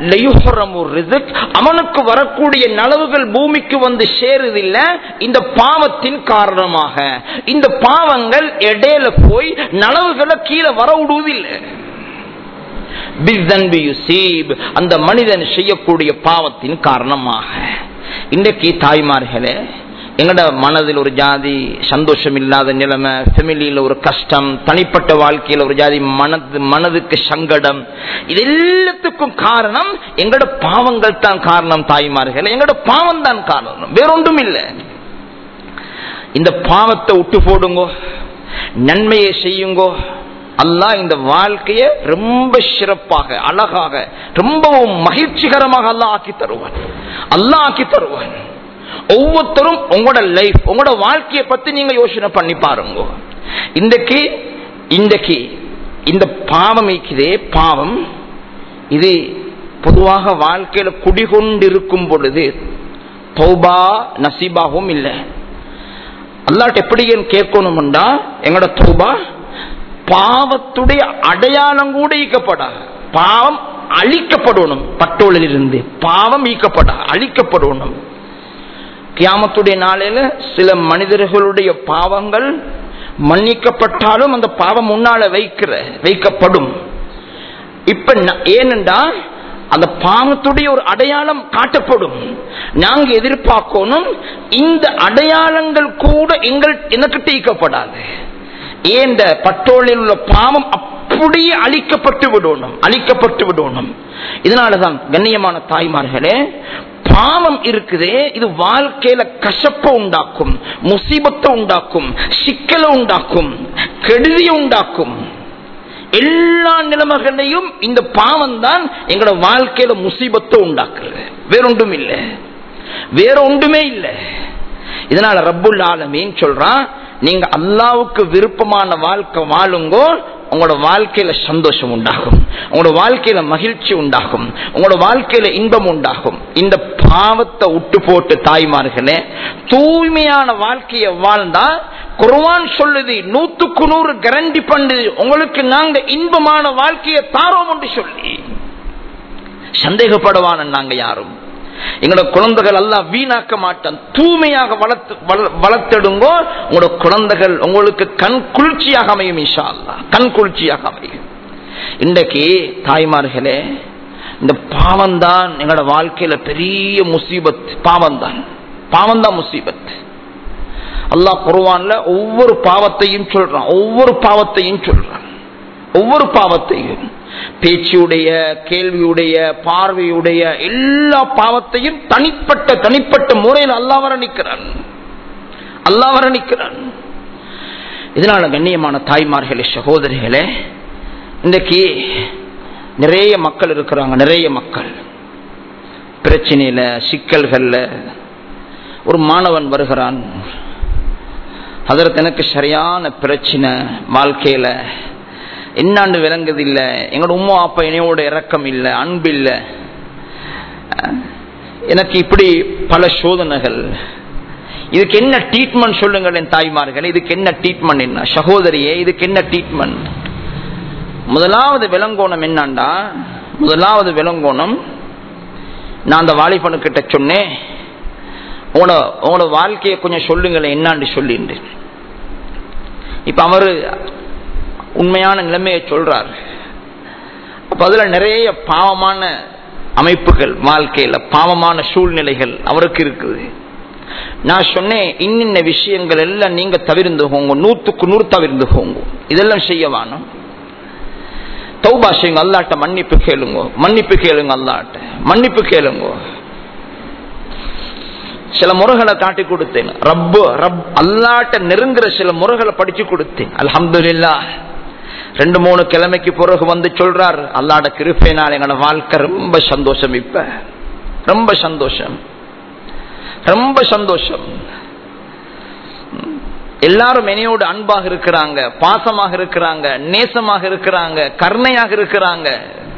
அவனுக்கு வரக்கூடிய நலவுகள் பூமிக்கு வந்து சேருதில்ல இந்த பாவத்தின் காரணமாக இந்த பாவங்கள் இடையில போய் நலவுகளை கீழே வர விடுவதில்லை அந்த மனிதன் செய்யக்கூடிய பாவத்தின் காரணமாக இன்றைக்கு தாய்மார்களே எங்கட மனதில் ஒரு ஜாதி சந்தோஷம் இல்லாத நிலைமை ஃபெமிலியில ஒரு கஷ்டம் தனிப்பட்ட வாழ்க்கையில் ஒரு ஜாதி மனது மனதுக்கு சங்கடம் இது எல்லாத்துக்கும் காரணம் எங்கட பாவங்கள் தான் காரணம் தாய்மார்கள் எங்கட பாவம் தான் காரணம் வேறொன்றும் இல்லை இந்த பாவத்தை விட்டு போடுங்கோ நன்மையை செய்யுங்கோ அல்லாஹ் இந்த வாழ்க்கைய ரொம்ப சிறப்பாக அழகாக ரொம்பவும் மகிழ்ச்சிகரமாக அல்லாஹ் ஆக்கி தருவான் அல்லாஹ் ஆக்கி தருவான் ஒவ்வொருத்தரும் உங்களோட லைஃப் உங்களோட வாழ்க்கையை பத்தி நீங்க யோசனை பண்ணி பாருங்க இன்றைக்கு இன்றைக்கு இந்த பாவம் இருக்குதே பாவம் இது பொதுவாக வாழ்க்கையில குடிகொண்டிருக்கும் பொழுது தௌபா நசீபாகவும் இல்லை அல்லாட்ட எப்படி கேட்கணும்டா எங்களோட தௌபா பாவத்துடைய அடையாளம் கூட ஈக்கப்படா பாவம் அழிக்கப்படணும் பட்டோலில் இருந்து பாவம் ஈக்கப்படா அழிக்கப்படணும் கியாமத்துடைய நாளையில சில மனிதர்களுடைய பாவங்கள் மன்னிக்கப்பட்டாலும் அந்த பாவம் முன்னால வைக்கிற வைக்கப்படும் இப்ப ஏனென்றா அந்த பாவத்துடைய ஒரு அடையாளம் காட்டப்படும் நாங்க எதிர்பார்க்கணும் இந்த அடையாளங்கள் கூட எங்கள் எனக்கு டீக்கப்படாது ஏந்த பட்டோலில் உள்ள பாவம் அப்படியே அழிக்கப்பட்டு விடணும் அழிக்கப்பட்டு விடணும் இதனாலதான் கண்ணியமான தாய்மார்களே பாவம் இருக்குதே இது வாழ்க்கையில கசப்ப உண்டாக்கும் முசீபத்தை உண்டாக்கும் சிக்கலை உண்டாக்கும் கெடுதியை உண்டாக்கும் எல்லா நிலைமைகளையும் இந்த பாவம் தான் எங்களோட வாழ்க்கையில முசீபத்தை உண்டாக்குறது வேறொன்றும் இல்லை வேற ஒன்றுமே இல்லை இதனால ரப்புல் ஆலமீன் சொல்றான் நீங்க அல்லாவுக்கு விருப்பமான வாழ்க்கை வாழுங்கோ உங்களோட வாழ்க்கையில சந்தோஷம் உண்டாகும் உங்களோட வாழ்க்கையில மகிழ்ச்சி உண்டாகும் உங்களோட வாழ்க்கையில இன்பம் உண்டாகும் இந்த பாவத்தை விட்டு போட்டு தாய்மார்களே தூய்மையான வாழ்க்கையை வாழ்ந்தா குர்வான் சொல்லுது நூத்துக்கு நூறு கரண்டி பண்ணு உங்களுக்கு நாங்க இன்பமான வாழ்க்கையை தாரோம் என்று சொல்லி சந்தேகப்படுவான நாங்க யாரும் எங்களோட குழந்தைகள் எல்லாம் வீணாக்க மாட்டோம் தூய்மையாக வளர்த்து வளர்த்தெடுங்கோ உங்களோட குழந்தைகள் உங்களுக்கு கண் குளிர்ச்சியாக அமையும் இஷா அல்லா கண் குளிர்ச்சியாக அமையும் இன்றைக்கு தாய்மார்களே இந்த பாவம் தான் எங்களோட வாழ்க்கையில பெரிய முசீபத் பாவம் தான் பாவம் தான் முசீபத் அல்லாஹ் குருவான்ல ஒவ்வொரு பாவத்தையும் சொல்றான் ஒவ்வொரு பாவத்தையும் சொல்றான் ஒவ்வொரு பாவத்தையும் பேச்சுடைய கேள்வியுடைய பார்வையுடைய எல்லா பாவத்தையும் தனிப்பட்ட தனிப்பட்ட முறையில் அல்லா வர நிற்கிறான் அல்லாஹ் வர்ணிக்கிறான் இதனால கண்ணியமான தாய்மார்களே சகோதரிகளே இன்றைக்கு நிறைய மக்கள் இருக்கிறாங்க நிறைய மக்கள் பிரச்சனையில சிக்கல்கள்ல ஒரு மாணவன் வருகிறான் அதற்கு எனக்கு சரியான பிரச்சனை வாழ்க்கையில என்னாண்டு விளங்குது இல்ல எங்களோட உம்மா அப்பா என்னையோட இறக்கம் இல்லை அன்பு இல்லை எனக்கு இப்படி பல சோதனைகள் இதுக்கு என்ன ட்ரீட்மெண்ட் சொல்லுங்கள் என் தாய்மார்கள் இதுக்கு என்ன ட்ரீட்மெண்ட் என்ன சகோதரியே இதுக்கு என்ன ட்ரீட்மெண்ட் முதலாவது விலங்கோணம் என்னண்டா முதலாவது விலங்கோணம் நான் அந்த வாலிபனுக்கிட்ட சொன்னேன் உங்களோட உங்களோட வாழ்க்கையை கொஞ்சம் சொல்லுங்களேன் என்னான்னு சொல்லிண்டு இப்ப அவரு உண்மையான நிலைமையை சொல்றார் அப்ப அதுல நிறைய பாவமான அமைப்புகள் வாழ்க்கையில பாவமான சூழ்நிலைகள் அவருக்கு இருக்குது நான் சொன்னேன் இன்னின்ன விஷயங்கள் எல்லாம் நீங்க தவிர்ந்து போங்க நூத்துக்கு நூறு தவிர்ந்து போங்க இதெல்லாம் செய்ய வேணும் தௌபா செய்யுங்க அல்லாட்ட மன்னிப்பு கேளுங்க மன்னிப்பு கேளுங்க அல்லாட்ட மன்னிப்பு கேளுங்க சில முறைகளை காட்டி கொடுத்தேன் ரப்பு ரப் அல்லாட்ட நெருங்குற சில முறைகளை படிச்சு கொடுத்தேன் அல்ஹம்துலில்லா ரெண்டு மூணு கிழமைக்கு பிறகு வந்து சொல்றார் அல்லாட கிருப்பையினால் எங்களோட வாழ்க்கை ரொம்ப சந்தோஷம் இப்ப ரொம்ப சந்தோஷம் ரொம்ப சந்தோஷம் எல்லாரும் என்னையோடு அன்பாக இருக்கிறாங்க பாசமாக இருக்கிறாங்க நேசமாக இருக்கிறாங்க கருணையாக இருக்கிறாங்க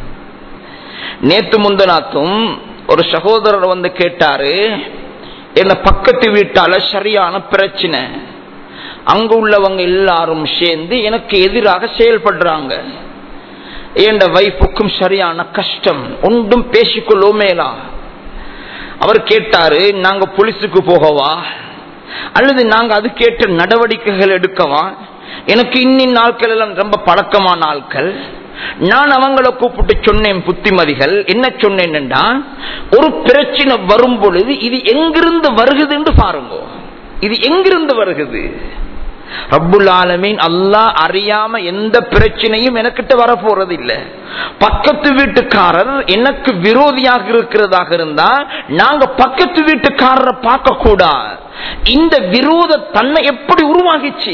நேத்து முந்தனாத்தும் ஒரு சகோதரர் வந்து கேட்டாரு என்ன பக்கத்து வீட்டால சரியான பிரச்சனை அங்க உள்ளவங்க எல்லாரும் சேர்ந்து எனக்கு எதிராக செயல்படுறாங்க என் வைஃபுக்கும் சரியான கஷ்டம் ஒன்றும் பேசிக்கொள்ளோமேலா அவர் கேட்டாரு நாங்க போலீஸுக்கு போகவா அல்லது நாங்க அதுக்கேற்ற நடவடிக்கைகள் எடுக்கவா எனக்கு இன்னின் நாட்கள் எல்லாம் ரொம்ப பழக்கமான ஆட்கள் நான் அவங்கள கூப்பிட்டு சொன்னேன் புத்திமதிகள் என்ன சொன்னேன்னா ஒரு பிரச்சனை வரும் பொழுது இது எங்கிருந்து வருகுது என்று பாருங்க இது எங்கிருந்து வருகுது ரப்புல் ஆலமீன் அல்லாஹ் அறியாம எந்த பிரச்சனையும் எனக்கிட்ட வரப்போறது இல்ல பக்கத்து வீட்டுக்காரர் எனக்கு விரோதியாக இருக்கிறதாக இருந்தா நாங்க பக்கத்து வீட்டுக்காரரை பார்க்க கூடாது இந்த விரோத தன்மை எப்படி உருவாகிச்சு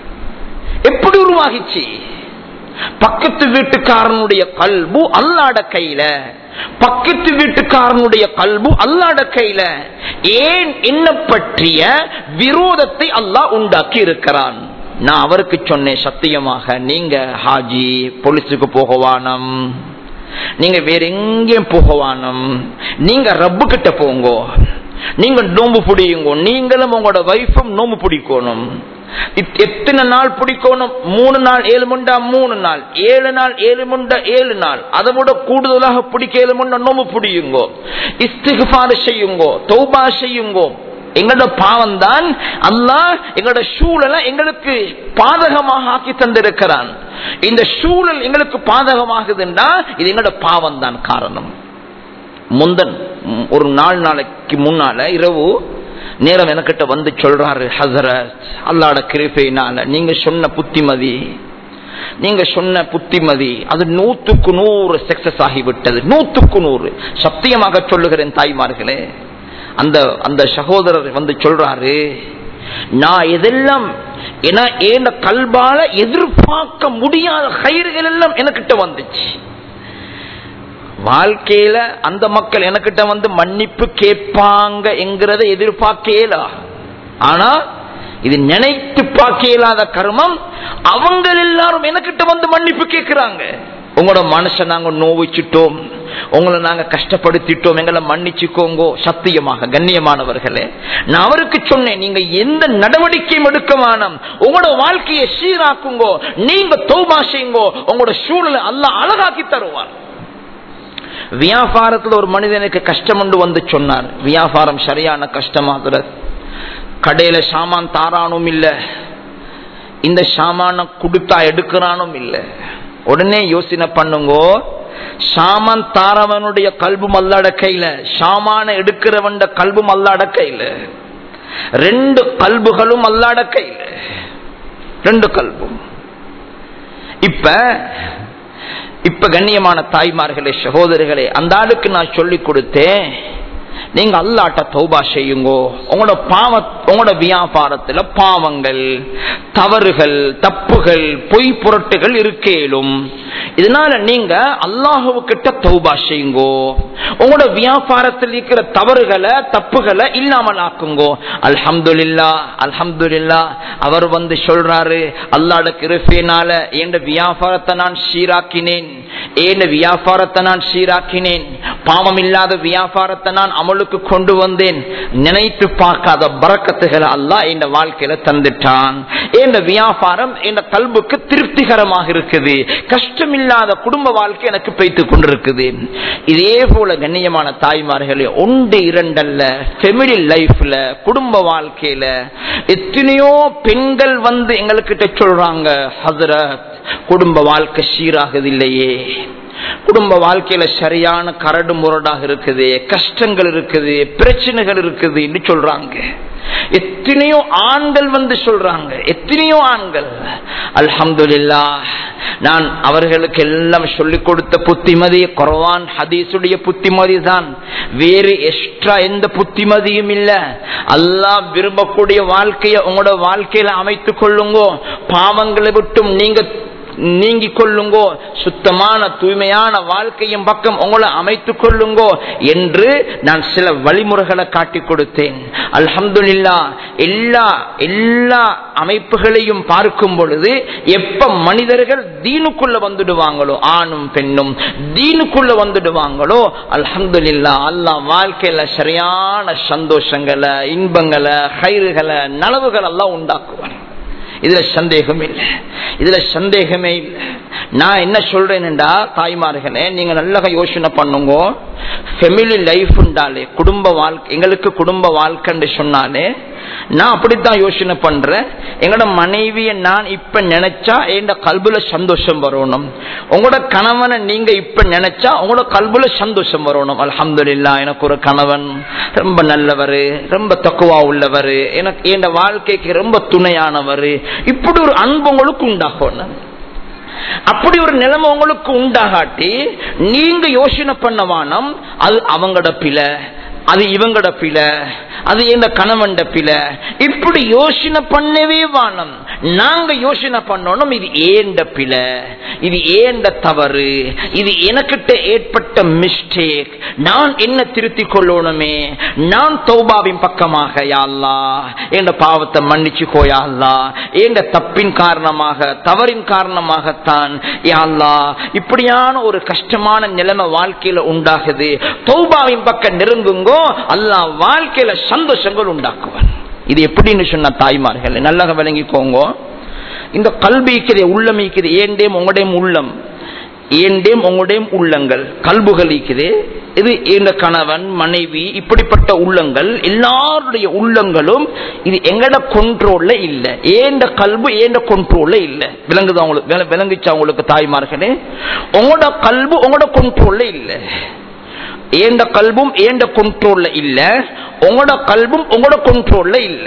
எப்படி உருவாகிச்சு பக்கத்து வீட்டுக்காரனுடைய கல்பு அல்லாட கையில பக்கத்து வீட்டுக்காரனுடைய கல்பு அல்லாட கையில ஏன் என்ன பற்றிய விரோதத்தை அல்லாஹ் உண்டாக்கி இருக்கிறான் நான் அவருக்கு சொன்னேன் சத்தியமாக நீங்க ஹாஜி போலீஸுக்கு போகவானம் நீங்க வேற எங்கேயும் போகவானம் நீங்க ரப்பு கிட்ட போங்கோ நீங்க நோம்பு பிடியுங்க நீங்களும் உங்களோட வைஃபும் நோம்பு பிடிக்கணும் எத்தனை நாள் பிடிக்கணும் மூணு நாள் ஏழு முண்டா மூணு நாள் ஏழு நாள் ஏழு முண்டா ஏழு நாள் அதை விட கூடுதலாக பிடிக்க ஏழு முண்டா நோம்பு பிடியுங்கோ இஸ்திகார செய்யுங்கோ தௌபா செய்யுங்கோ எங்களோட பாவம் தான் அல்லாஹ் எங்களோட சூழலை எங்களுக்கு பாதகமாக ஆக்கி தந்திருக்கிறான் இந்த சூழல் எங்களுக்கு பாதகமாகுதுன்னா இது எங்களோட பாவம் தான் காரணம் முந்தன் ஒரு நாலு நாளைக்கு முன்னால இரவு நேரம் எனக்கிட்ட வந்து சொல்றாரு ஹசரத் அல்லாட கிருப்பையினால நீங்க சொன்ன புத்திமதி நீங்க சொன்ன புத்திமதி அது நூத்துக்கு நூறு சக்சஸ் ஆகிவிட்டது நூத்துக்கு நூறு சத்தியமாக சொல்லுகிறேன் தாய்மார்களே அந்த அந்த சகோதரர் வந்து சொல்றாரு நான் எதெல்லாம் ஏன்னா ஏன கல்பால எதிர்பார்க்க முடியாத கயிறுகள் எல்லாம் எனக்கிட்ட வந்துச்சு வாழ்க்கையில அந்த மக்கள் எனக்கிட்ட வந்து மன்னிப்பு கேட்பாங்க என்கிறத எதிர்பார்க்கலா ஆனா இது நினைத்து பார்க்க இயலாத கர்மம் அவங்க எல்லாரும் எனக்கிட்ட வந்து மன்னிப்பு கேட்கிறாங்க உங்களோட மனசை நாங்க நோவிச்சிட்டோம் உங்களை நாங்க கஷ்டப்படுத்திட்டோம் எங்களை மன்னிச்சுக்கோங்கோ சத்தியமாக கண்ணியமானவர்களே நான் அவருக்கு சொன்னேன் நீங்க எந்த நடவடிக்கையும் எடுக்க வேணாம் உங்களோட வாழ்க்கையை சீராக்குங்கோ நீங்க தௌபா செய்யுங்கோ உங்களோட சூழலை அல்ல அழகாக்கி தருவார் வியாபாரத்துல ஒரு மனிதனுக்கு கஷ்டம் ஒன்று வந்து சொன்னார் வியாபாரம் சரியான கஷ்டமாகிற கடையில சாமான் தாரானும் இல்ல இந்த சாமான கொடுத்தா எடுக்கிறானும் இல்ல உடனே யோசனை பண்ணுங்கோ சாமான் தாரவனுடைய கல்பும் அல்லாட கையில சாமான எடுக்கிறவன் கல்பும் அல்லாட கையில ரெண்டு கல்புகளும் அல்லாட கையில ரெண்டு கல்பும் இப்ப இப்ப கண்ணியமான தாய்மார்களே சகோதரர்களே அந்த ஆளுக்கு நான் சொல்லி கொடுத்தேன் நீங்க அல்லாட்ட தௌபா செய்யுங்கோ உங்களோட பாவ உங்களோட வியாபாரத்துல பாவங்கள் தவறுகள் தப்புகள் பொய் புரட்டுகள் இருக்கேலும் இதனால நீங்க அல்லாஹுவு கிட்ட தௌபா செய்யுங்கோ உங்களோட வியாபாரத்தில் இருக்கிற தவறுகளை தப்புகளை இல்லாமல் ஆக்குங்கோ அல்ஹம்துலில்லா அல்ஹம்துலில்லா அவர் வந்து சொல்றாரு அல்லாட கிருஃபினால என் வியாபாரத்தை நான் சீராக்கினேன் ஏன் வியாபாரத்தை நான் சீராக்கினேன் பாவம் இல்லாத வியாபாரத்தை நான் அமலுக்கு கொண்டு வந்தேன் நினைத்து பார்க்காத பறக்கத்துகளை அல்லாஹ் என் வாழ்க்கையில தந்துட்டான் என் வியாபாரம் என் கல்புக்கு திருப்திகரமாக இருக்குது கஷ்டம் இல்லாத குடும்ப வாழ்க்கை எனக்கு பைத்துக் கொண்டிருக்குது இதே போல கண்ணியமான தாய்மார்களே ஒன்று இரண்டல்ல ஃபெமிலி லைஃப்ல குடும்ப வாழ்க்கையில எத்தனையோ பெண்கள் வந்து எங்களுக்கிட்ட சொல்றாங்க ஹசரத் குடும்ப வாழ்க்கை சீராகுது இல்லையே குடும்ப வாழ்க்கையில சரியான கரடு முரடாக இருக்குது கஷ்டங்கள் இருக்குது பிரச்சனைகள் இருக்குது என்று சொல்றாங்க எத்தனையோ ஆண்கள் வந்து சொல்றாங்க எத்தனையோ ஆண்கள் அல்ஹம்துலில்லா நான் அவர்களுக்கு எல்லாம் சொல்லிக் கொடுத்த புத்திமதி குரவான் ஹதீசுடைய புத்திமதி தான் வேறு எக்ஸ்ட்ரா எந்த புத்திமதியும் இல்ல அல்லாஹ் விரும்பக்கூடிய வாழ்க்கையை உங்களோட வாழ்க்கையில அமைத்துக் கொள்ளுங்கோ பாவங்களை விட்டும் நீங்க நீங்கிக் கொள்ளுங்கோ சுத்தமான தூய்மையான வாழ்க்கையும் பக்கம் உங்களை அமைத்துக் கொள்ளுங்கோ என்று நான் சில வழிமுறைகளை காட்டிக் கொடுத்தேன் அல்ஹம்துலில்லா எல்லா எல்லா அமைப்புகளையும் பார்க்கும் பொழுது எப்ப மனிதர்கள் தீனுக்குள்ள வந்துடுவாங்களோ ஆணும் பெண்ணும் தீனுக்குள்ள வந்துடுவாங்களோ அல்ஹம்துலில்லா அல்லாஹ் வாழ்க்கையில சரியான சந்தோஷங்களை இன்பங்களை கயிறுகளை நலவுகள் எல்லாம் உண்டாக்குவார் இதுல சந்தேகம் இல்லை இதுல சந்தேகமே இல்லை நான் என்ன சொல்றேன்டா தாய்மார்களே நீங்க நல்லா யோசனை பண்ணுங்க ஃபெமிலி லைஃப் உண்டாலே குடும்ப வாழ்க்கை எங்களுக்கு குடும்ப வாழ்க்கைன்னு சொன்னாலே நான் அப்படித்தான் யோசனை பண்றேன் எங்களோட மனைவியை நான் இப்ப நினைச்சா என் கல்புல சந்தோஷம் வரணும் உங்களோட கணவனை நீங்க இப்ப நினைச்சா உங்களோட கல்புல சந்தோஷம் வரணும் அல்ஹம்துலில்லா எனக்கு ஒரு கணவன் ரொம்ப நல்லவர் ரொம்ப தக்குவா உள்ளவர் எனக்கு என் வாழ்க்கைக்கு ரொம்ப துணையானவர் இப்படி ஒரு அன்பு உங்களுக்கு உண்டாகணும் அப்படி ஒரு நிலைமை உங்களுக்கு உண்டாகாட்டி நீங்க யோசனை பண்ண வானம் அது அவங்களோட பிழை அது இவங்கட பிழை அது எந்த கணவன்ட பிழை இப்படி யோசனை பண்ணவே வானம் நாங்க யோசனை பண்ணணும் இது ஏண்ட பிழை இது ஏண்ட தவறு இது எனக்கிட்ட ஏற்பட்ட மிஸ்டேக் நான் என்ன திருத்திக் கொள்ளணுமே நான் தௌபாவின் பக்கமாக யாழ்லா என்ற பாவத்தை மன்னிச்சு கோயாள்லா என்ற தப்பின் காரணமாக தவறின் காரணமாகத்தான் யாழ்லா இப்படியான ஒரு கஷ்டமான நிலைமை வாழ்க்கையில உண்டாகுது தௌபாவின் பக்கம் நெருங்குங்கோ அல்லாஹ் வாழ்க்கையில சந்தோஷங்கள் உண்டாக்குவார் இது எப்படின்னு சொன்ன தாய்மார்கள் நல்லா விளங்கிக்கோங்க இந்த கல்விக்குது உள்ளம் ஈக்குது ஏண்டேம் உங்களுடையும் உள்ளம் ஏண்டேம் உங்களுடைய உள்ளங்கள் கல்புகள் ஈக்குது இது இந்த கணவன் மனைவி இப்படிப்பட்ட உள்ளங்கள் எல்லாருடைய உள்ளங்களும் இது எங்கட கொண்ட்ரோல்ல இல்ல ஏண்ட கல்பு ஏண்ட கொண்ட்ரோல்ல இல்ல விளங்குது அவங்களுக்கு விளங்குச்சு அவங்களுக்கு தாய்மார்களே உங்களோட கல்பு உங்களோட கொண்ட்ரோல்ல இல்ல ஏண்ட கல்பும் ஏண்ட கொண்ட்ரோல்ல இல்ல உங்களோட கல்பும் உங்களோட கொண்ட்ரோல்ல இல்ல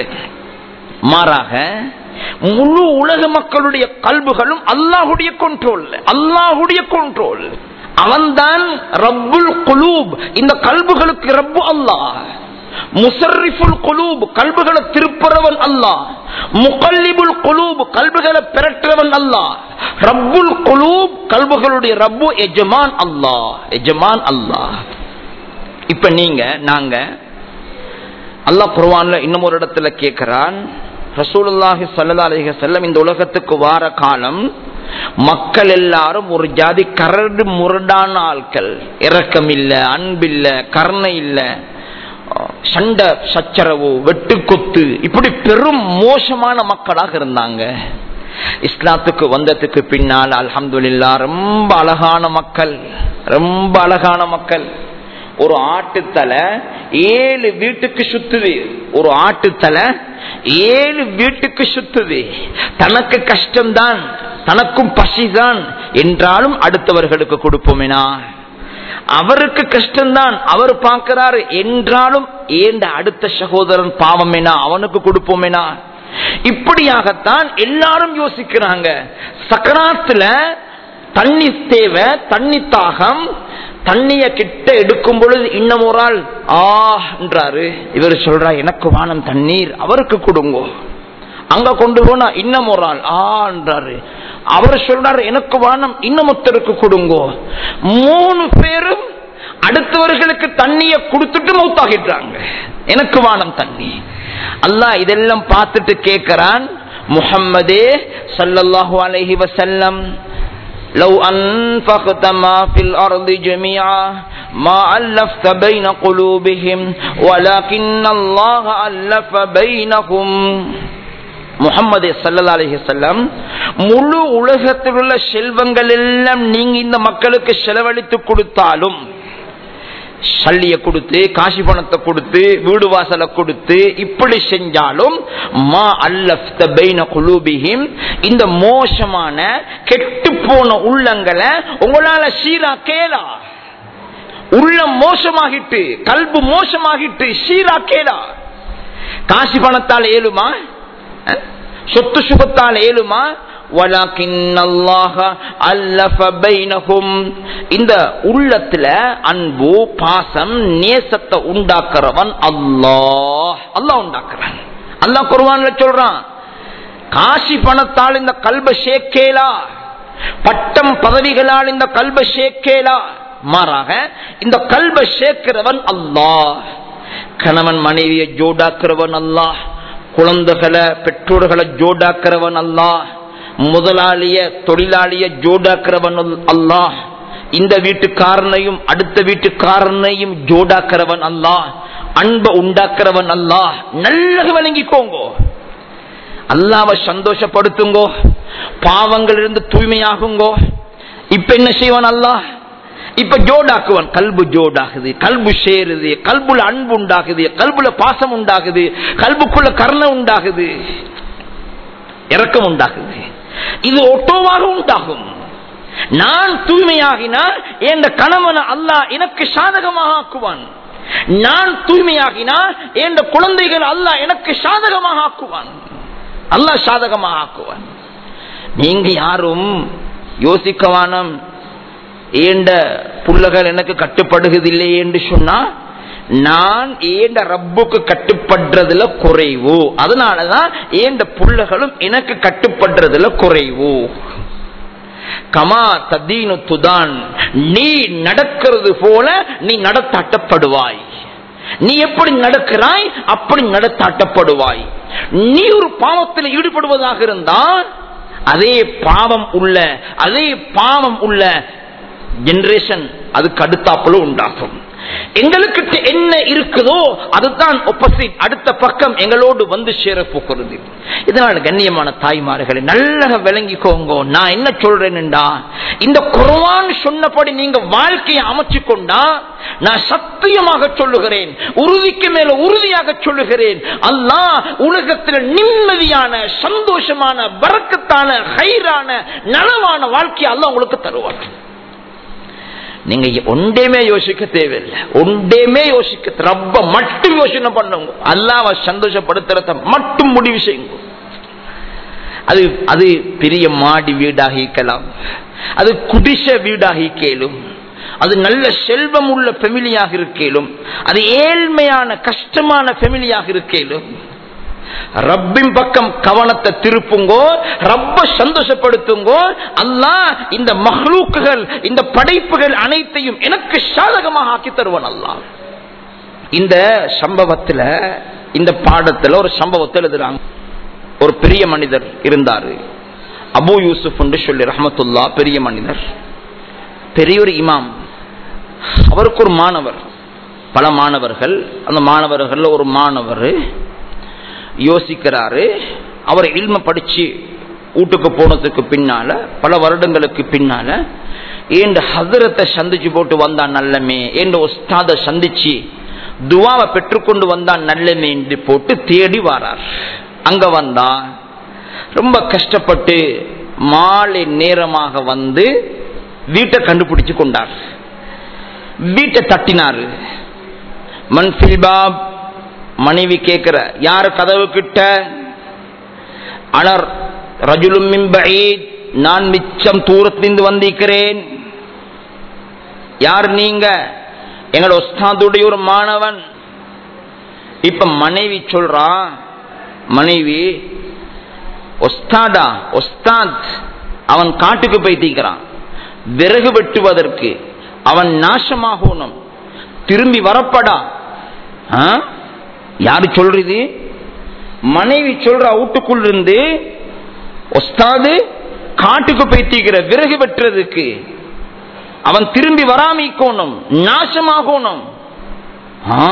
மாறாக முழு உலக மக்களுடைய கல்புகளும் அல்லாஹுடைய கொண்ட்ரோல் அல்லாஹுடைய கொண்ட்ரோல் அவன்தான் ரப்புல் குலூப் இந்த கல்புகளுக்கு ரப்பு அல்லாஹ் முசர்ரிஃபுல் குலூப் கல்புகளை திருப்புறவன் அல்லாஹ் முகல்லிபுல் குலூப் கல்புகளை பெறற்றவன் அல்லாஹ் ரப்புல் குலூப் கல்புகளுடைய ரப்பு எஜமான் அல்லாஹ் எஜமான் அல்லாஹ் இப்ப நீங்க நாங்க அல்லாஹ் குர்வான்ல இன்னும் ஒரு இடத்துல கேட்கிறான் ரசூலுல்லாஹி சல்லா அலிஹ செல்லம் இந்த உலகத்துக்கு வார காலம் மக்கள் எல்லாரும் ஒரு ஜாதி கரடு முரடான ஆட்கள் இரக்கம் இல்ல அன்பில்ல கருணை இல்ல சண்டை சச்சரவு வெட்டுக்கொத்து இப்படி பெரும் மோசமான மக்களாக இருந்தாங்க இஸ்லாத்துக்கு வந்ததுக்கு பின்னால் அல்ஹம்துலில்லா ரொம்ப அழகான மக்கள் ரொம்ப அழகான மக்கள் ஒரு ஆட்டுத்தலை ஏழு வீட்டுக்கு சுத்துது ஒரு ஆட்டுத்தலை ஏழு வீட்டுக்கு சுத்துது தனக்கு கஷ்டம்தான் தனக்கும் பசிதான் என்றாலும் அடுத்தவர்களுக்கு கொடுப்போமேனா அவருக்கு கஷ்டம்தான் அவர் பார்க்கிறாரு என்றாலும் ஏண்ட அடுத்த சகோதரன் பாவமேனா அவனுக்கு கொடுப்போமேனா இப்படியாகத்தான் எல்லாரும் யோசிக்கிறாங்க சக்கராத்துல தண்ணி தேவை தண்ணி தாகம் தண்ணிய கிட்ட எடுக்கும் பொழுது இன்னும் ஒரு ஆள் ஆ என்றாரு இவர் சொல்றா எனக்கு வானம் தண்ணீர் அவருக்கு கொடுங்கோ அங்க கொண்டு போனா இன்னும் ஒரு ஆள் ஆன்றாரு அவர் சொல்றாரு எனக்கு வானம் இன்னும் ஒருத்தருக்கு கொடுங்கோ மூணு பேரும் அடுத்தவர்களுக்கு தண்ணிய கொடுத்துட்டு மௌத்தாகிட்டாங்க எனக்கு வானம் தண்ணி அல்லாஹ் இதெல்லாம் பார்த்துட்டு கேட்கிறான் முஹம்மதே சல்லல்லாஹு அலைஹி வசல்லம் لو أنفقت ما في الأرض جميعا ما ألفت بين قلوبهم ولكن الله ألف بينهم முகமது சல்லா அலஹி செல்லம் முழு உலகத்தில் உள்ள செல்வங்கள் எல்லாம் நீங்க இந்த மக்களுக்கு செலவழித்து கொடுத்தாலும் சல்லிய கொடுத்து காசி பணத்தை கொடுத்து வீடு வாசலை கொடுத்து இப்படி செஞ்சாலும் மா அல்லஃப்த பைன குலூபிஹிம் இந்த மோசமான கெட்டு போன உள்ளங்களை உங்களால சீரா கேளா உள்ளம் மோசமாகிட்டு கல்பு மோசமாகிட்டு சீரா கேளா காசி பணத்தால் ஏழுமா சொத்து சுகத்தால் ஏழுமா இந்த உள்ளத்துல அன்பு பாசம் நேசத்தை உண்டாக்குறவன் அல்லாஹ் அல்லாஹ் உண்டாக்குறான் அல்லாஹ் குருவான்ல சொல்றான் காசி பணத்தால் இந்த கல்ப ஷேக்கேலா பட்டம் பதவிகளால் இந்த கல்ப ஷேக்கேலா மாறாக இந்த கல்ப சேர்க்கிறவன் அல்லாஹ் கணவன் மனைவியை ஜோடாக்குறவன் அல்லாஹ் குழந்தைகளை பெற்றோர்களை ஜோடாக்குறவன் அல்லாஹ் முதலாளிய தொழிலாளிய ஜோடாக்குறவன் அல்லாஹ் இந்த வீட்டுக்காரனையும் அடுத்த வீட்டுக்காரனையும் ஜோடாக்குறவன் அல்லாஹ் அன்பை உண்டாக்குறவன் அல்லாஹ் நல்லது விளங்கிக்கோங்கோ அல்லாவை சந்தோஷப்படுத்துங்கோ பாவங்கள் இருந்து தூய்மையாகுங்கோ இப்ப என்ன செய்வான் அல்லாஹ் இப்ப ஜோடாக்குவான் கல்பு ஜோடாகுது கல்பு சேருது கல்புல அன்பு உண்டாகுது கல்புல பாசம் உண்டாகுது கல்புக்குள்ள கருணை உண்டாகுது இறக்கம் உண்டாகுது இது ஒட்டோவாக உண்டாகும் நான் தூய்மையாகினால் என் கணவனை அல்லாஹ் எனக்கு சாதகமாக ஆக்குவான் நான் தூய்மையாகினால் என் குழந்தைகள் அல்லாஹ் எனக்கு சாதகமாக ஆக்குவான் அல்லாஹ் சாதகமாக ஆக்குவான் நீங்க யாரும் யோசிக்கவானம் ஏண்ட புள்ளகள் எனக்கு கட்டுப்படுகிறதில்லை என்று சொன்னா நான் ஏண்ட ரப்புக்கு கட்டுப்படுறதுல குறைவு அதனாலதான் ஏண்ட புள்ளகளும் எனக்கு கட்டுப்படுறதுல குறைவு கமா ததீனு துதான் நீ நடக்கிறது போல நீ நடத்தாட்டப்படுவாய் நீ எப்படி நடக்கிறாய் அப்படி நடத்தாட்டப்படுவாய் நீ ஒரு பாவத்தில் ஈடுபடுவதாக இருந்தால் அதே பாவம் உள்ள அதே பாவம் உள்ள ஜெனரேஷன் அதுக்கு அடுத்தாப்புல உண்டாகும் எங்களுக்கு என்ன இருக்குதோ அதுதான் ஒப்போசிட் அடுத்த பக்கம் எங்களோடு வந்து சேர போகிறது இதனால கண்ணியமான தாய்மார்களை நல்ல விளங்கிக்கோங்க நான் என்ன சொல்றேன்டா இந்த குரவான் சொன்னபடி நீங்க வாழ்க்கையை அமைச்சு கொண்டா நான் சத்தியமாக சொல்லுகிறேன் உறுதிக்கு மேல உறுதியாக சொல்லுகிறேன் அல்லாஹ் உலகத்தில் நிம்மதியான சந்தோஷமான வரக்கத்தான ஹைரான நலவான வாழ்க்கையை அல்லாஹ் உங்களுக்கு தருவார் நீங்க ஒன்றேமே யோசிக்க தேவையில்லை ஒன்றேமே யோசிக்க ரப்ப மட்டும் யோசனை பண்ணுங்க அல்லாவ சந்தோஷப்படுத்துறத மட்டும் முடிவு செய்யுங்க அது அது பெரிய மாடி வீடாக இருக்கலாம் அது குடிச வீடாக கேளும் அது நல்ல செல்வம் உள்ள பெமிலியாக இருக்கேலும் அது ஏழ்மையான கஷ்டமான பெமிலியாக இருக்கேலும் ரப்பின் பக்கம் கவனத்தை திருப்புங்கோ ரப்ப சந்தோஷப்படுத்துங்கோ அல்லா இந்த மஹ்லூக்குகள் இந்த படைப்புகள் அனைத்தையும் எனக்கு சாதகமாக ஆக்கி தருவன் அல்லா இந்த சம்பவத்துல இந்த பாடத்துல ஒரு சம்பவத்தை எழுதுறாங்க ஒரு பெரிய மனிதர் இருந்தாரு அபு யூசுப் என்று சொல்லி ரஹமத்துல்லா பெரிய மனிதர் பெரிய ஒரு இமாம் அவருக்கு ஒரு மாணவர் பல மாணவர்கள் அந்த மாணவர்கள் ஒரு மாணவர் யோசிக்கிறாரு அவர் இல்ம படிச்சு வீட்டுக்கு போனதுக்கு பின்னால பல வருடங்களுக்கு பின்னால ஏண்ட ஹசரத்தை சந்திச்சு போட்டு வந்தான் நல்லமே ஏண்ட உஸ்தாத சந்திச்சு துவாவை பெற்றுக்கொண்டு வந்தான் நல்லமே என்று போட்டு தேடி வாரார் அங்க வந்தா ரொம்ப கஷ்டப்பட்டு மாலை நேரமாக வந்து வீட்டை கண்டுபிடிச்சு கொண்டார் வீட்டை தட்டினாரு மன்ஃபில் பாப் மனைவி கேட்கிற யாரு கதவு கிட்ட அனர் ரஜுலும் நான் மிச்சம் தூரத்திலிருந்து வந்திருக்கிறேன் யார் நீங்க எங்களோட உஸ்தாதுடைய ஒரு மாணவன் இப்ப மனைவி சொல்றா மனைவி ஒஸ்தாதா ஒஸ்தாத் அவன் காட்டுக்கு போய் தீக்கிறான் விறகு வெட்டுவதற்கு அவன் நாசமாகணும் திரும்பி வரப்படா ஆ? யாரு சொல்றது மனைவி சொல்ற வீட்டுக்குள் இருந்து ஒஸ்தாது காட்டுக்கு போய் தீக்கிற விறகு வெட்டுறதுக்கு அவன் திரும்பி வராமிக்கணும் நாசமாகணும் ஆ.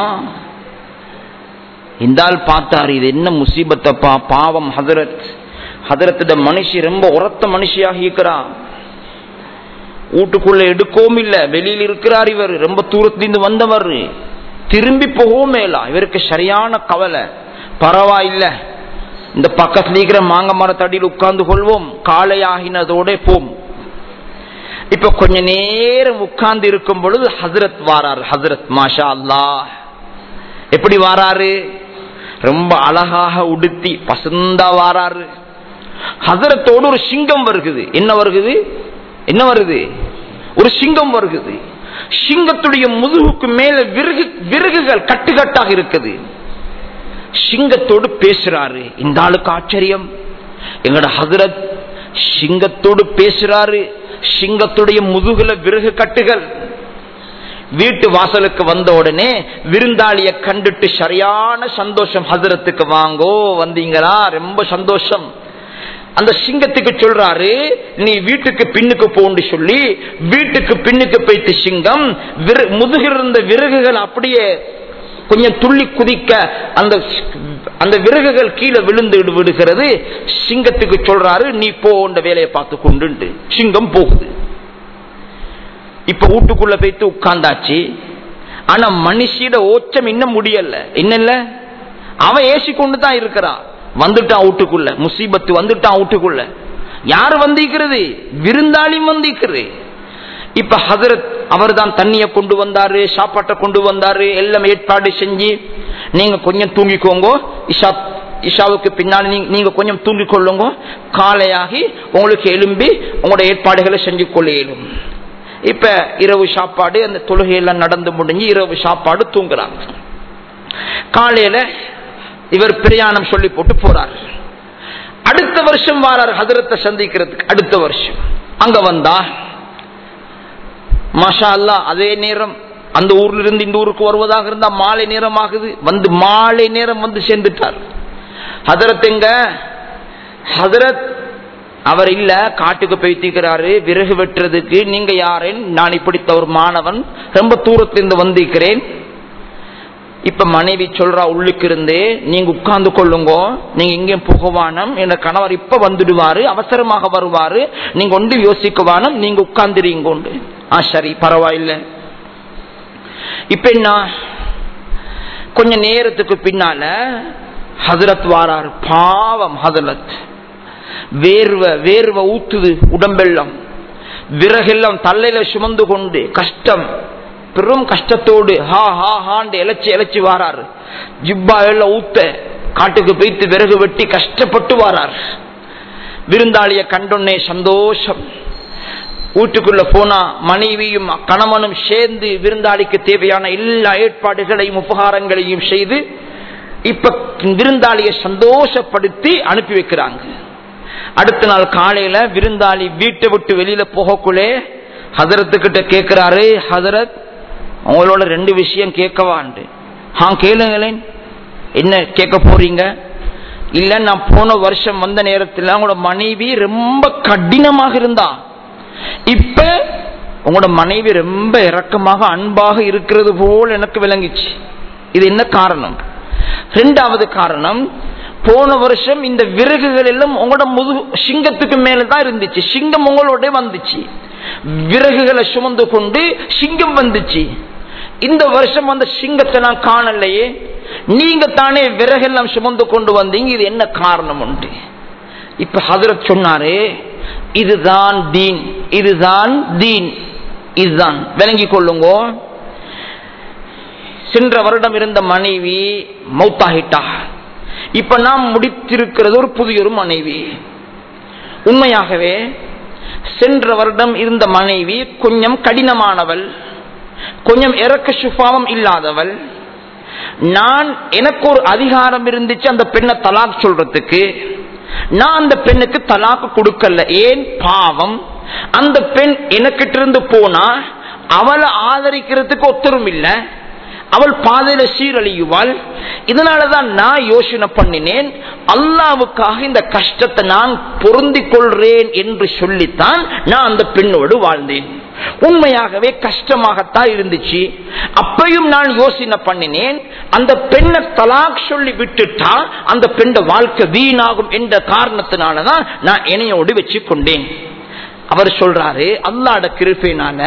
இந்த ஆள் பார்த்தாரு இது என்ன முசீபத்தப்பா பாவம் ஹதரத் ஹதரத்திட மனுஷி ரொம்ப உரத்த மனுஷியாக இருக்கிறான் வீட்டுக்குள்ள எடுக்கவும் இல்ல வெளியில் இருக்கிறார் இவர் ரொம்ப தூரத்திலிருந்து வந்தவர் திரும்பி போகவும் மேலா இவருக்கு சரியான கவலை பரவாயில்ல இந்த பக்கத்துல இருக்கிற மாங்க மரத்தடியில் உட்கார்ந்து கொள்வோம் காலை ஆகினதோட போம் இப்ப கொஞ்ச நேரம் உட்கார்ந்து இருக்கும் பொழுது ஹசரத் வாரார் ஹசரத் மாஷா அல்லாஹ் எப்படி வாராரு ரொம்ப அழகாக உடுத்தி பசந்தா வாராரு ஹசரத்தோடு ஒரு சிங்கம் வருகுது என்ன வருகுது என்ன வருது ஒரு சிங்கம் வருகுது சிங்கத்துடைய முதுகுக்கு மேல விறகு விறகுகள் கட்டுக்கட்டாக இருக்குது சிங்கத்தோடு பேசுறாரு இந்த ஆளுக்கு ஆச்சரியம் எங்கட ஹசரத் சிங்கத்தோடு பேசுறாரு சிங்கத்துடைய முதுகுல விறகு கட்டுகள் வீட்டு வாசலுக்கு வந்த உடனே விருந்தாளிய கண்டுட்டு சரியான சந்தோஷம் ஹசரத்துக்கு வாங்கோ வந்தீங்களா ரொம்ப சந்தோஷம் அந்த சிங்கத்துக்கு சொல்றாரு நீ வீட்டுக்கு பின்னுக்கு போன்னு சொல்லி வீட்டுக்கு பின்னுக்கு போயிட்டு சிங்கம் விற- முதுகில் இருந்த விறகுகள் அப்படியே கொஞ்சம் துள்ளி குதிக்க அந்த அந்த விறகுகள் கீழே விழுந்து விடுகிறது சிங்கத்துக்கு சொல்றாரு நீ போன்ற வேலையை பார்த்து கொண்டு சிங்கம் போகுது இப்ப வீட்டுக்குள்ள போயிட்டு உட்கார்ந்தாச்சு ஆனா மனுஷியோட ஓச்சம் இன்னும் முடியல என்னல்ல அவன் ஏசி கொண்டு தான் இருக்கிறான் வந்துட்டான் வீட்டுக்குள்ள முசீபத்து வந்துட்டான் வீட்டுக்குள்ள யாரு வந்திருக்கிறது விருந்தாளியும் வந்திருக்கிறது இப்ப ஹசரத் அவர் தான் தண்ணிய கொண்டு வந்தாரு சாப்பாட்டை கொண்டு வந்தாரு எல்லாம் ஏற்பாடு செஞ்சு நீங்க கொஞ்சம் தூங்கிக்கோங்க இஷா இஷாவுக்கு பின்னாடி நீங்க- நீங்க கொஞ்சம் தூங்கிக் கொள்ளுங்க காலையாகி உங்களுக்கு எழும்பி உங்களோட ஏற்பாடுகளை செஞ்சு கொள்ள இயலும் இப்ப இரவு சாப்பாடு அந்த தொழுகையெல்லாம் நடந்து முடிஞ்சு இரவு சாப்பாடு தூங்குறாங்க காலையில இவர் பிரயாணம் சொல்லி போட்டு போறார் அடுத்த வருஷம் வாரார் ஹதரத்தை சந்திக்கிறதுக்கு அடுத்த வருஷம் அங்க வந்தா மாஷா அல்லா அதே நேரம் அந்த ஊர்ல இருந்து இந்த ஊருக்கு வருவதாக இருந்தா மாலை நேரம் ஆகுது வந்து மாலை நேரம் வந்து சேர்ந்துட்டார் ஹதரத் எங்க ஹதரத் அவர் இல்ல காட்டுக்கு போய்த்திருக்கிறாரு விறகு வெட்டுறதுக்கு நீங்க யாரேன் நான் இப்படித்த ஒரு மாணவன் ரொம்ப தூரத்திலிருந்து வந்திருக்கிறேன் இப்ப மனைவி சொல்றா உள்ளுக்கு இருந்து நீங்க உட்கார்ந்து கொள்ளுங்க நீங்க எங்கேயும் புகவானம் என் கணவர் இப்ப வந்துடுவாரு அவசரமாக வருவாரு நீங்க ஒன்று யோசிக்கவானம் நீங்க உட்கார்ந்துறீங்க உண்டு ஆ சரி பரவாயில்ல இப்ப என்ன கொஞ்ச நேரத்துக்கு பின்னால ஹசரத் வாரார் பாவம் ஹசரத் வேர்வை வேர்வை ஊத்துது உடம்பெல்லாம் விறகெல்லாம் தலையில சுமந்து கொண்டு கஷ்டம் பெரும் கஷ்டத்தோடு ஹா ஹா ஹாண்டு இழைச்சி இழைச்சி வாரார் ஜிப்பா எல்லாம் ஊத்த காட்டுக்கு போய்த்து விறகு வெட்டி கஷ்டப்பட்டு வாரார் விருந்தாளிய கண்டொன்னே சந்தோஷம் வீட்டுக்குள்ள போனா மனைவியும் கணவனும் சேர்ந்து விருந்தாளிக்கு தேவையான எல்லா ஏற்பாடுகளையும் உபகாரங்களையும் செய்து இப்ப விருந்தாளியை சந்தோஷப்படுத்தி அனுப்பி வைக்கிறாங்க அடுத்த நாள் காலையில விருந்தாளி வீட்டை விட்டு வெளியில போகக்குள்ளே ஹசரத்துக்கிட்ட கேட்கிறாரு ஹசரத் உங்களோட ரெண்டு விஷயம் கேட்கவாண்டு ஆ கேளுங்களேன் என்ன கேட்க போறீங்க இல்ல நான் போன வருஷம் வந்த நேரத்தில் உங்களோட மனைவி ரொம்ப கடினமாக இருந்தா இப்ப உங்களோட மனைவி ரொம்ப இரக்கமாக அன்பாக இருக்கிறது போல் எனக்கு விளங்கிச்சு இது என்ன காரணம் ரெண்டாவது காரணம் போன வருஷம் இந்த விறகுகள் எல்லாம் உங்களோட முது சிங்கத்துக்கு மேலதான் இருந்துச்சு சிங்கம் உங்களோட வந்துச்சு விறகுகளை சுமந்து கொண்டு சிங்கம் வந்துச்சு இந்த வருஷம் வந்த சிங்கத்தை நான் காணலையே நீங்க தானே விறகெல்லாம் சுமந்து கொண்டு வந்தீங்க இது என்ன காரணம் உண்டு இப்ப ஹதரத் சொன்னாரு இதுதான் தீன் இதுதான் தீன் இதுதான் விளங்கிக் கொள்ளுங்க சென்ற வருடம் இருந்த மனைவி மௌத்தாகிட்டா இப்ப நாம் முடித்திருக்கிறது ஒரு புதிய ஒரு மனைவி உண்மையாகவே சென்ற வருடம் இருந்த மனைவி கொஞ்சம் கடினமானவள் கொஞ்சம் இறக்க சுபாவம் இல்லாதவள் நான் எனக்கு ஒரு அதிகாரம் இருந்துச்சு அந்த பெண்ணை தலாக் சொல்றதுக்கு நான் அந்த பெண்ணுக்கு தலாக்கு கொடுக்கல ஏன் பாவம் அந்த பெண் எனக்கிட்ட இருந்து போனா அவளை ஆதரிக்கிறதுக்கு ஒத்தரும் இல்லை அவள் பாதையில சீரழியுவாள் இதனாலதான் நான் யோசனை பண்ணினேன் அல்லாவுக்காக இந்த கஷ்டத்தை நான் பொருந்திக் கொள்றேன் என்று சொல்லித்தான் நான் அந்த பெண்ணோடு வாழ்ந்தேன் உண்மையாகவே கஷ்டமாகத்தான் இருந்துச்சு அப்பையும் நான் யோசனை பண்ணினேன் அந்த பெண்ணை தலாக் சொல்லி விட்டுட்டா அந்த பெண்ண வாழ்க்கை வீணாகும் என்ற காரணத்தினாலதான் நான் இணையோடு வச்சு கொண்டேன் அவர் சொல்றாரு அல்லாட கிருப்பையினால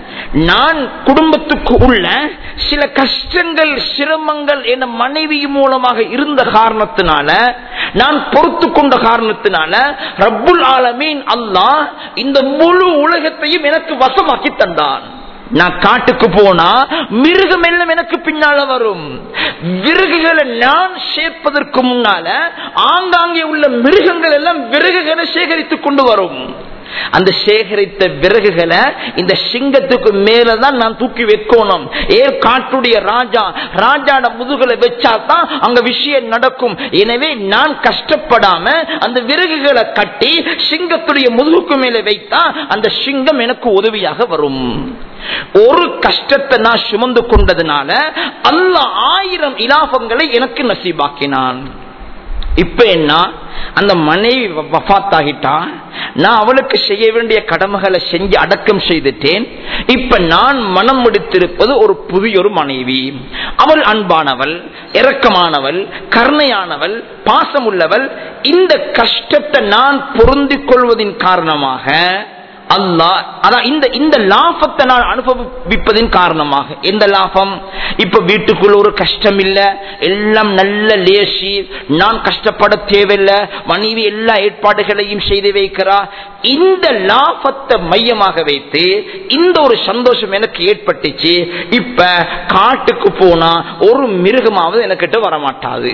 நான் குடும்பத்துக்கு உள்ள சில கஷ்டங்கள் சிரமங்கள் என மனைவி மூலமாக இருந்த காரணத்தினால நான் பொறுத்து கொண்ட காரணத்தினால ரப்புல் ஆலமீன் அல்லாஹ் இந்த முழு உலகத்தையும் எனக்கு வசமாக்கி தந்தான் நான் காட்டுக்கு போனா மிருகம் எல்லாம் எனக்கு பின்னால வரும் விறகுகளை நான் சேர்ப்பதற்கு முன்னால ஆங்காங்கே உள்ள மிருகங்கள் எல்லாம் விறகுகளை சேகரித்துக் கொண்டு வரும் அந்த சேகரித்த விறகுகளை இந்த சிங்கத்துக்கு மேலதான் நான் தூக்கி வைக்கணும் ஏ காட்டுடைய ராஜா ராஜாட முதுகலை வச்சாதான் அங்க விஷயம் நடக்கும் எனவே நான் கஷ்டப்படாம அந்த விறகுகளை கட்டி சிங்கத்துடைய முதுகுக்கு மேல வைத்தா அந்த சிங்கம் எனக்கு உதவியாக வரும் ஒரு கஷ்டத்தை நான் சுமந்து கொண்டதுனால அல்ல ஆயிரம் இலாபங்களை எனக்கு நசீபாக்கினான் இப்ப என்ன அந்த மனைவி வஃத்தாகிட்டா நான் அவளுக்கு செய்ய வேண்டிய கடமைகளை செஞ்சு அடக்கம் செய்துட்டேன் இப்ப நான் மனம் முடித்திருப்பது ஒரு புதிய ஒரு மனைவி அவள் அன்பானவள் இரக்கமானவள் கருணையானவள் பாசமுள்ளவள் இந்த கஷ்டத்தை நான் பொருந்திக் கொள்வதின் காரணமாக அல்லாஹ் அதான் இந்த இந்த லாபத்தை நான் அனுபவிப்பதின் காரணமாக எந்த லாபம் இப்ப வீட்டுக்குள்ள ஒரு கஷ்டம் இல்ல எல்லாம் நல்ல லேசி நான் கஷ்டப்பட தேவையில்லை மனைவி எல்லா ஏற்பாடுகளையும் செய்து வைக்கிறா இந்த லாபத்தை மையமாக வைத்து இந்த ஒரு சந்தோஷம் எனக்கு ஏற்பட்டுச்சு இப்ப காட்டுக்கு போனா ஒரு மிருகமாவது எனக்கிட்ட வரமாட்டாது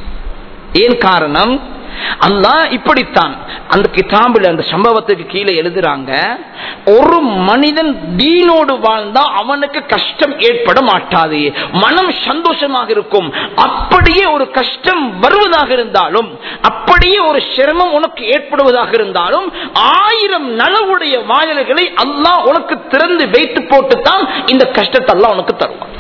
ஏன் காரணம் அல்லா இப்படித்தான் அந்த கிதாபில் அந்த சம்பவத்துக்கு கீழே எழுதுறாங்க ஒரு மனிதன் தீனோடு வாழ்ந்தா அவனுக்கு கஷ்டம் ஏற்பட மாட்டாது மனம் சந்தோஷமாக இருக்கும் அப்படியே ஒரு கஷ்டம் வருவதாக இருந்தாலும் அப்படியே ஒரு சிரமம் உனக்கு ஏற்படுவதாக இருந்தாலும் ஆயிரம் நலவுடைய வாயல்களை அல்லாஹ் உனக்கு திறந்து வைத்து போட்டுத்தான் இந்த கஷ்டத்தை எல்லாம் உனக்கு தருவான்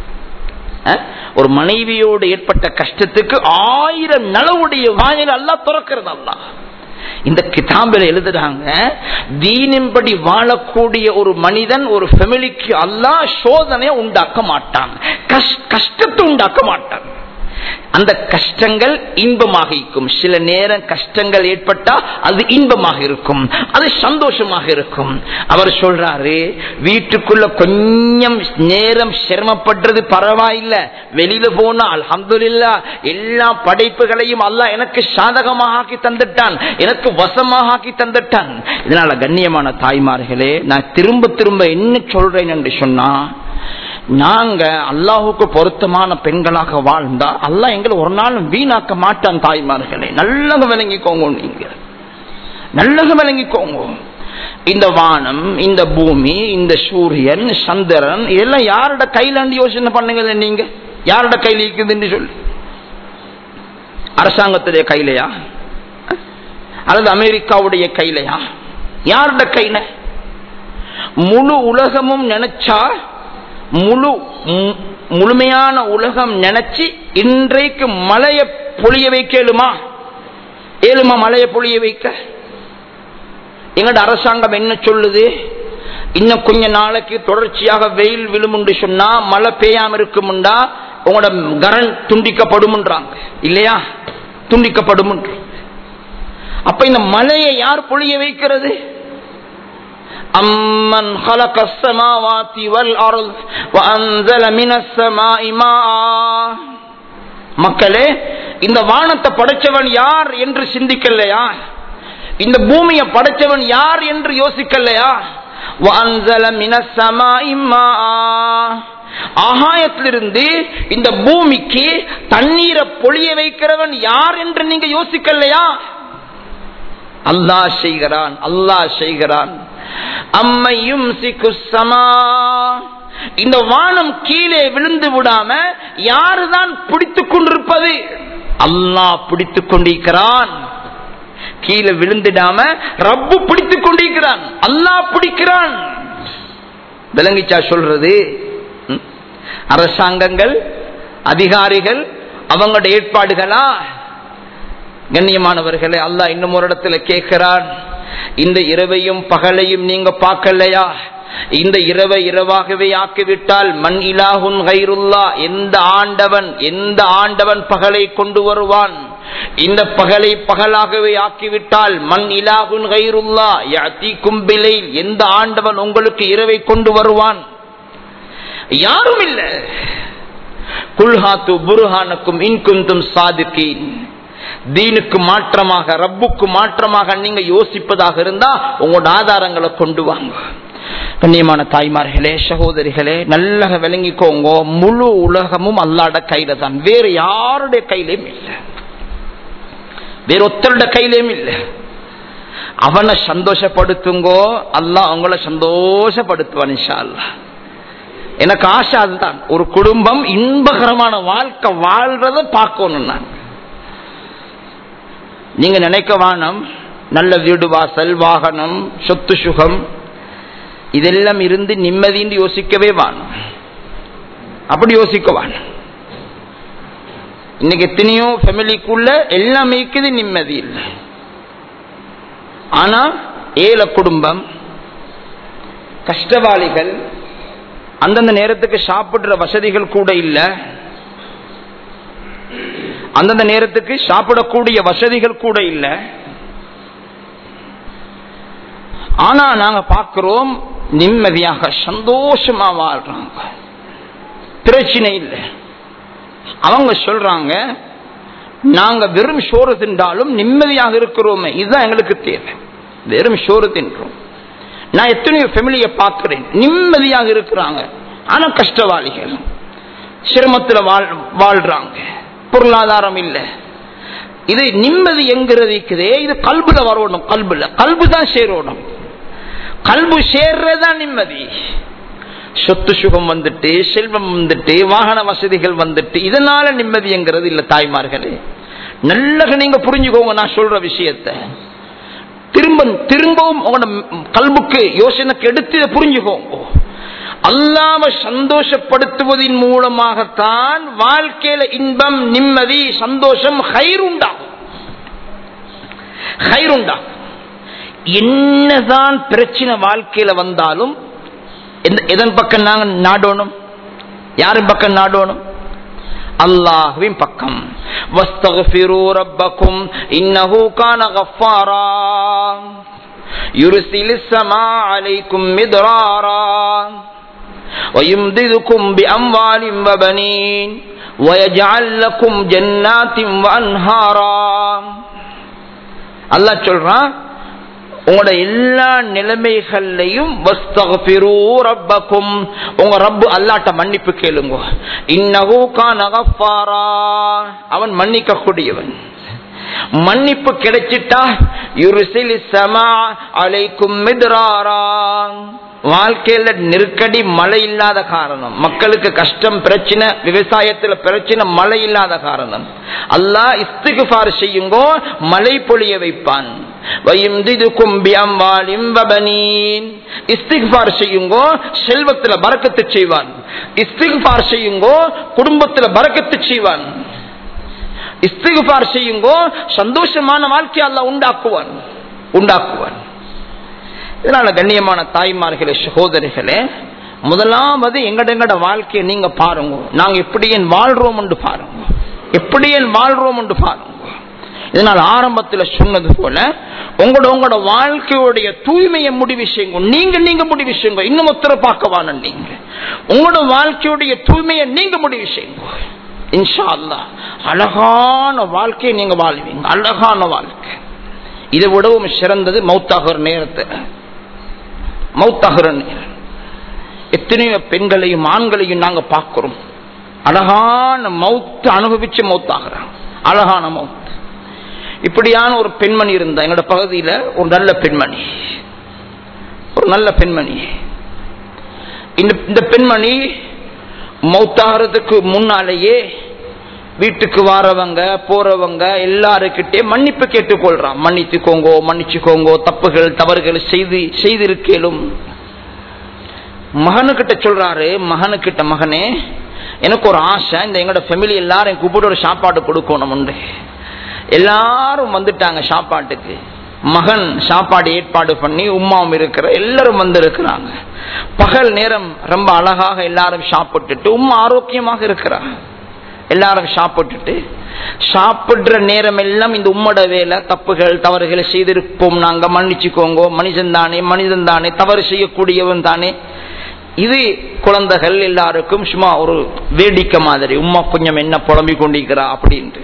ஒரு மனைவியோடு ஏற்பட்ட கஷ்டத்துக்கு ஆயிரம் நலவுடைய வாயில் அல்லா துறக்கிறது அல்லா இந்த கிதாபில் எழுதுறாங்க தீனின்படி வாழக்கூடிய ஒரு மனிதன் ஒரு ஃபெமிலிக்கு அல்லா சோதனையை உண்டாக்க மாட்டான் கஷ்டத்தை உண்டாக்க மாட்டான் அந்த கஷ்டங்கள் இன்பமாக இருக்கும் சில நேரம் கஷ்டங்கள் ஏற்பட்டா அது இன்பமாக இருக்கும் அது சந்தோஷமாக இருக்கும் அவர் சொல்றாரு வீட்டுக்குள்ள கொஞ்சம் நேரம் சிரமப்படுறது பரவாயில்ல வெளியில போனா அல்ஹம்துலில்லா எல்லா படைப்புகளையும் அல்ல எனக்கு சாதகமாக ஆக்கி தந்துட்டான் எனக்கு வசமாக ஆக்கி தந்துட்டான் இதனால கண்ணியமான தாய்மார்களே நான் திரும்ப திரும்ப என்ன சொல்றேன் என்று சொன்னா நாங்க அல்லாஹுக்கு பொருத்தமான பெண்களாக வாழ்ந்தா அல்லாஹ் எங்களை ஒரு நாளும் வீணாக்க மாட்டான் தாய்மார்களே நல்லது விளங்கிக்கோங்க நீங்க நல்லது விளங்கிக்கோங்க இந்த வானம் இந்த பூமி இந்த சூரியன் சந்திரன் இதெல்லாம் யாரோட கையில யோசனை பண்ணுங்க நீங்க யாரோட கையில் இருக்குதுன்னு சொல்லி அரசாங்கத்துடைய கையிலையா அல்லது அமெரிக்காவுடைய கையிலையா யாரோட கையில முழு உலகமும் நினைச்சா முழு முழுமையான உலகம் நினைச்சு இன்றைக்கு மழைய பொழிய வைக்க ஏழுமா ஏழுமா மழைய பொழிய வைக்க எங்கட அரசாங்கம் என்ன சொல்லுது இன்னும் கொஞ்ச நாளைக்கு தொடர்ச்சியாக வெயில் விழுமுண்டு சொன்னா மழை பெய்யாம இருக்குமுண்டா உங்களோட கரண்ட் துண்டிக்கப்படும்ன்றாங்க இல்லையா துண்டிக்கப்படும் அப்ப இந்த மழையை யார் பொழிய வைக்கிறது أمن خلق السماوات والأرض وأنزل من السماء ماء மக்களே இந்த வானத்தை படைச்சவன் யார் என்று சிந்திக்கலையா இந்த பூமியை படைச்சவன் யார் என்று யோசிக்கலையா ஆகாயத்திலிருந்து இந்த பூமிக்கு தண்ணீரை பொழிய வைக்கிறவன் யார் என்று நீங்க யோசிக்கலையா அல்லாஹ் செய்கிறான் அல்லாஹ் செய்கிறான் அம்மையும் இந்த வானம் கீழே விழுந்து விடாம யாருதான் பிடித்துக் கொண்டிருப்பது அல்லாஹ் பிடித்துக் கொண்டிருக்கிறான் கீழே விழுந்துடாம ரப்பு பிடித்துக் கொண்டிருக்கிறான் அல்லாஹ் பிடிக்கிறான் விளங்கிச்சா சொல்றது ம்? அரசாங்கங்கள் அதிகாரிகள் அவங்களோட ஏற்பாடுகளா கண்ணியமானவர்களே அல்லாஹ் இன்னும் ஒரு இடத்துல கேட்கிறான் இந்த இரவையும் பகலையும் நீங்க பார்க்கலையா இந்த இரவை இரவாகவே ஆக்கிவிட்டால் மண் இலாகுன் கைருல்லா எந்த ஆண்டவன் எந்த ஆண்டவன் பகலை கொண்டு வருவான் இந்த பகலை பகலாகவே ஆக்கிவிட்டால் மண் இலாகுன் கைருல்லா யாத்தி கும்பிலை எந்த ஆண்டவன் உங்களுக்கு இரவை கொண்டு வருவான் யாரும் இல்லை குல்ஹாத்து புருஹானுக்கும் இன்குந்தும் சாதிக்கீன் தீனுக்கு மாற்றமாக ரப்புக்கு மாற்றமாக நீங்க யோசிப்பதாக இருந்தா உங்களோட ஆதாரங்களை கொண்டு வாங்க கண்ணியமான தாய்மார்களே சகோதரிகளே நல்ல விளங்கிக்கோங்க முழு உலகமும் அல்லாட கையில தான் வேற யாருடைய கையிலையும் இல்லை வேற ஒத்தருடைய கையிலையும் இல்லை அவனை சந்தோஷப்படுத்துங்கோ அல்லாஹ் அவங்கள சந்தோஷப்படுத்துவான் இன்ஷா அல்லாஹ் எனக்கு ஆசை அதுதான் ஒரு குடும்பம் இன்பகரமான வாழ்க்கை வாழ்றத பார்க்கணும் நான் நீங்க நினைக்க வானம் நல்ல வீடு வாசல் வாகனம் சொத்து சுகம் இதெல்லாம் இருந்து நிம்மதின்னு யோசிக்கவே வாணும் அப்படி யோசிக்க வாணும் இன்னைக்கு எத்தனையோ ஃபேமிலிக்குள்ள எல்லாமே இருக்குது நிம்மதி இல்லை ஆனா ஏழை குடும்பம் கஷ்டவாளிகள் அந்தந்த நேரத்துக்கு சாப்பிடுற வசதிகள் கூட இல்லை அந்தந்த நேரத்துக்கு சாப்பிடக்கூடிய வசதிகள் கூட இல்லை ஆனா நாங்க பார்க்கிறோம் நிம்மதியாக சந்தோஷமா வாழ்றாங்க பிரச்சனை இல்லை அவங்க சொல்றாங்க நாங்க வெறும் சோறு தின்றாலும் நிம்மதியாக இருக்கிறோமே இதுதான் எங்களுக்கு தேவை வெறும் சோறு தின்றோம் நான் எத்தனையோ ஃபேமிலியை பார்க்கிறேன் நிம்மதியாக இருக்கிறாங்க ஆனா கஷ்டவாளிகள் சிரமத்தில் வாழ் வாழ்றாங்க பொருளாதாரம் இல்லை இது நிம்மதி எங்கிறது இருக்குதே இது கல்புல வரணும் கல்புல கல்பு தான் சேரணும் கல்பு சேர்றதுதான் நிம்மதி சொத்து சுகம் வந்துட்டு செல்வம் வந்துட்டு வாகன வசதிகள் வந்துட்டு இதனால நிம்மதிங்கிறது இல்ல தாய்மார்களே நல்ல நீங்க புரிஞ்சுக்கோங்க நான் சொல்ற விஷயத்த திரும்ப திரும்பவும் உங்களோட கல்புக்கு யோசனைக்கு எடுத்து இதை புரிஞ்சுக்கோங்க அல்லாம சந்தோஷப்படுத்துவதன் மூலமாகத்தான் வாழ்க்கையில இன்பம் நிம்மதி சந்தோஷம் ஹைருண்டாகும் ஹைருண்டாகும் என்னதான் பிரச்சனை வாழ்க்கையில வந்தாலும் எதன் பக்கம் நாங்க நாடோணும் யாரின் பக்கம் நாடோணும் அல்லாஹுவின் பக்கம் வஸ்தகுஃபிரு ரப்பக்கும் இன்னஹு கான கஃபாரா யுர்சிலு ஸமா அலைக்கும் மித்ராரா ويمددكم بأموال وبنين ويجعل لكم جنات وأنهارا அல்லாஹ் சொல்றான் உங்களோட எல்லா நிலைமைகள்லையும் ரப்பக்கும் உங்க ரப்பு அல்லாட்ட மன்னிப்பு கேளுங்க அவன் மன்னிக்க கூடியவன் மன்னிப்பு கிடைச்சிட்டா யுருசில் சமா அலைக்கும் மித்ராரா வாழ்க்கையில நெருக்கடி மழை இல்லாத காரணம் மக்களுக்கு கஷ்டம் பிரச்சனை விவசாயத்துல பிரச்சனை மழை இல்லாத காரணம் அல்லாஹ் இஸ்திகுபார் செய்யுங்கோ மழை பொழிய வைப்பான் இஸ்திகார் செய்யுங்கோ செல்வத்துல பறக்கத்து செய்வான் இஸ்திகார் செய்யுங்கோ குடும்பத்துல பறக்கத்து செய்வான் இஸ்திகார் செய்யுங்கோ சந்தோஷமான வாழ்க்கை அல்ல உண்டாக்குவான் உண்டாக்குவான் இதனால கண்ணியமான தாய்மார்களே சகோதரிகளே முதலாவது எங்கட எங்கட வாழ்க்கையை நீங்க பாருங்க நாங்க எப்படி என் வாழ்றோம் என்று பாருங்க எப்படி என் வாழ்றோம் என்று பாருங்க இதனால் ஆரம்பத்தில் சொன்னது போல உங்களோட உங்களோட வாழ்க்கையுடைய தூய்மையை முடிவு செய்யுங்க நீங்க நீங்க முடிவு செய்யுங்க இன்னும் ஒருத்தர பார்க்கவான நீங்க உங்களோட வாழ்க்கையுடைய தூய்மையை நீங்க முடிவு செய்யுங்க இன்ஷா அல்லா அழகான வாழ்க்கையை நீங்க வாழ்வீங்க அழகான வாழ்க்கை இதை விடவும் சிறந்தது மௌத்தாகிற நேரத்தை மௌத்தாகிற நேரம் எத்தனையோ பெண்களையும் ஆண்களையும் நாங்க பார்க்கிறோம் அழகான மௌத்து அனுபவிச்சு மௌத்தாகிறான் அழகான மௌத்து இப்படியான ஒரு பெண்மணி இருந்தா எங்களோட பகுதியில ஒரு நல்ல பெண்மணி ஒரு நல்ல பெண்மணி இந்த இந்த பெண்மணி மௌத்தாகிறதுக்கு முன்னாலேயே வீட்டுக்கு வாரவங்க போறவங்க எல்லாருக்கிட்டே மன்னிப்பு கேட்டுக்கொள்றான் மன்னித்துக்கோங்கோ மன்னிச்சுக்கோங்கோ தப்புகள் தவறுகள் செய்து செய்திருக்கேலும் மகனுக்கிட்ட சொல்றாரு மகனுக்கிட்ட மகனே எனக்கு ஒரு ஆசை இந்த எங்களோட ஃபேமிலி எல்லாரும் கூப்பிட்டு ஒரு சாப்பாடு கொடுக்கணும் உண்டு எல்லாரும் வந்துட்டாங்க சாப்பாட்டுக்கு மகன் சாப்பாடு ஏற்பாடு பண்ணி உமாவும் இருக்கிற எல்லாரும் வந்து இருக்கிறாங்க பகல் நேரம் ரொம்ப அழகாக எல்லாரும் சாப்பிட்டுட்டு உமா ஆரோக்கியமாக இருக்கிறாங்க எல்லாரும் சாப்பிட்டுட்டு சாப்பிடுற நேரம் எல்லாம் இந்த உம்மட வேலை தப்புகள் தவறுகளை செய்திருப்போம் நாங்க மன்னிச்சுக்கோங்க மனிதன் தானே மனிதன் தானே தவறு செய்யக்கூடியவன் தானே இது குழந்தைகள் எல்லாருக்கும் சும்மா ஒரு வேடிக்கை மாதிரி உம்மா கொஞ்சம் என்ன புலம்பிக் கொண்டிருக்கிறா அப்படின்ட்டு